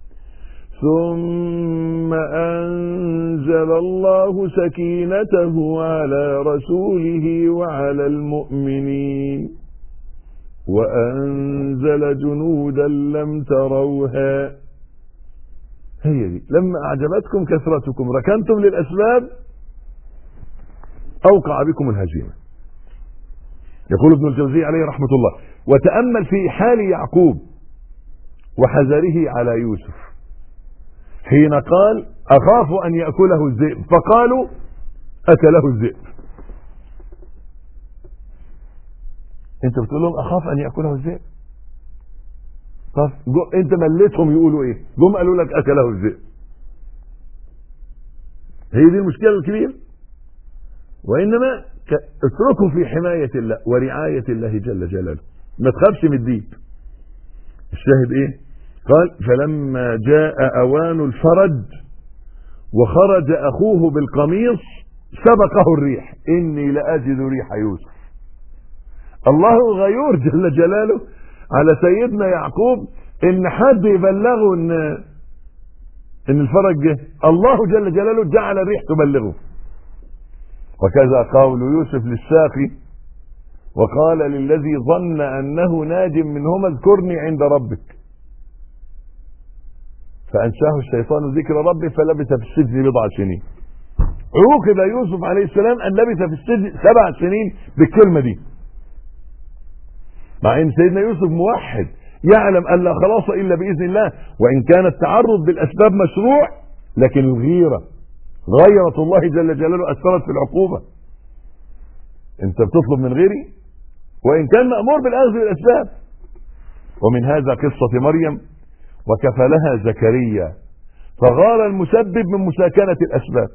ثم أنزل الله سكينته على رسوله وعلى المؤمنين وأنزل جنودا لم تروها هي دي لما أعجبتكم كثرتكم ركنتم للأسباب أوقع بكم الهزيمة يقول ابن الجوزي عليه رحمة الله وتأمل في حال يعقوب وحذره على يوسف حين قال أخاف أن يأكله الذئب فقالوا أكله الذئب انت بتقول لهم اخاف ان ياكله الذئب طب انت مليتهم يقولوا ايه جم قالوا لك اكله الذئب هي دي المشكله الكبيره وانما اتركوا في حمايه الله ورعايه الله جل جلاله ما تخافش من الديب الشاهد ايه قال فلما جاء اوان الفرج وخرج اخوه بالقميص سبقه الريح اني لاجد ريح يوسف الله غيور جل جلاله على سيدنا يعقوب ان حد يبلغه ان ان الفرج جه الله جل جلاله جعل الريح تبلغه وكذا قول يوسف للساقي وقال للذي ظن أنه ناج منهما اذكرني عند ربك فأنساه الشيطان ذكر ربه فلبث في السجن بضع سنين عوقب يوسف عليه السلام أن لبث في السجن سبع سنين بالكلمة دي مع ان سيدنا يوسف موحد يعلم ان لا خلاص الا باذن الله وان كان التعرض بالاسباب مشروع لكن الغيره غيرة الله جل جلاله اثرت في العقوبه انت بتطلب من غيري وان كان مامور بالاخذ بالاسباب ومن هذا قصه مريم وكفلها زكريا فغار المسبب من مساكنه الاسباب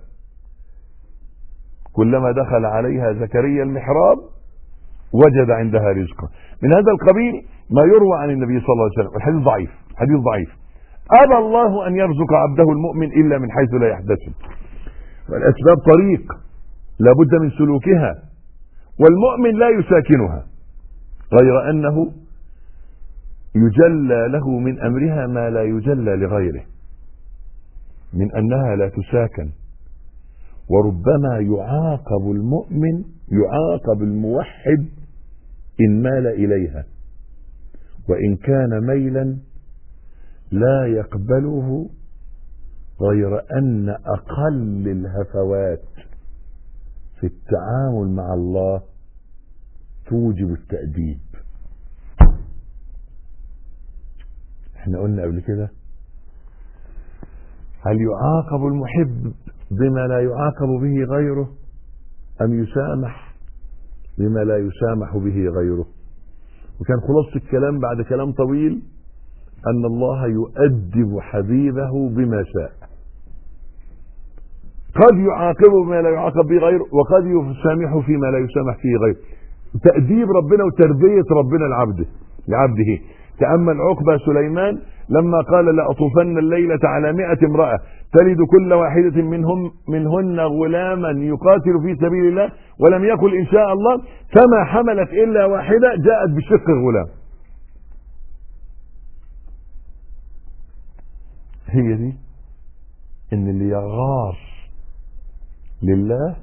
كلما دخل عليها زكريا المحراب وجد عندها رزقا من هذا القبيل ما يروى عن النبي صلى الله عليه وسلم الحديث ضعيف حديث ضعيف أبى الله أن يرزق عبده المؤمن إلا من حيث لا يحتسب والأسباب طريق لابد من سلوكها والمؤمن لا يساكنها غير أنه يجلى له من أمرها ما لا يجلى لغيره من أنها لا تساكن وربما يعاقب المؤمن يعاقب الموحد إن مال إليها وإن كان ميلا لا يقبله غير أن أقل الهفوات في التعامل مع الله توجب التأديب احنا قلنا قبل كده هل يعاقب المحب بما لا يعاقب به غيره أم يسامح بما لا يسامح به غيره وكان خلاصة الكلام بعد كلام طويل أن الله يؤدب حبيبه بما شاء قد يعاقبه بما لا يعاقب به غيره وقد يسامحه فيما لا يسامح فيه غيره تأديب ربنا وتربية ربنا لعبده لعبده تأمل عقبة سليمان لما قال لأطوفن الليلة على مئة امرأة تلد كل واحدة منهم منهن غلاما يقاتل في سبيل الله ولم يقل إن شاء الله فما حملت إلا واحدة جاءت بشق الغلام هي دي ان اللي يغار لله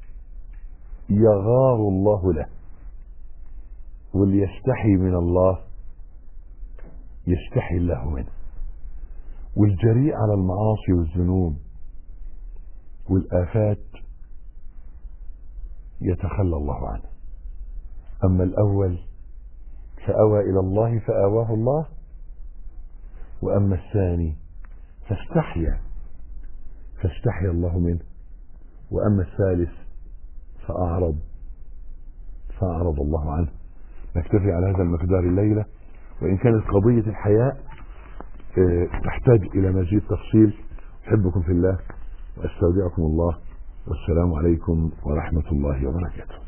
يغار الله له واللي يستحي من الله يستحي الله منه والجريء على المعاصي والذنوب والآفات يتخلى الله عنه أما الأول فأوى إلى الله فآواه الله وأما الثاني فاستحيا فاستحيا الله منه وأما الثالث فأعرض فأعرض الله عنه نكتفي على هذا المقدار الليلة وإن كانت قضية الحياء تحتاج إلى مزيد تفصيل أحبكم في الله وأستودعكم الله والسلام عليكم ورحمة الله وبركاته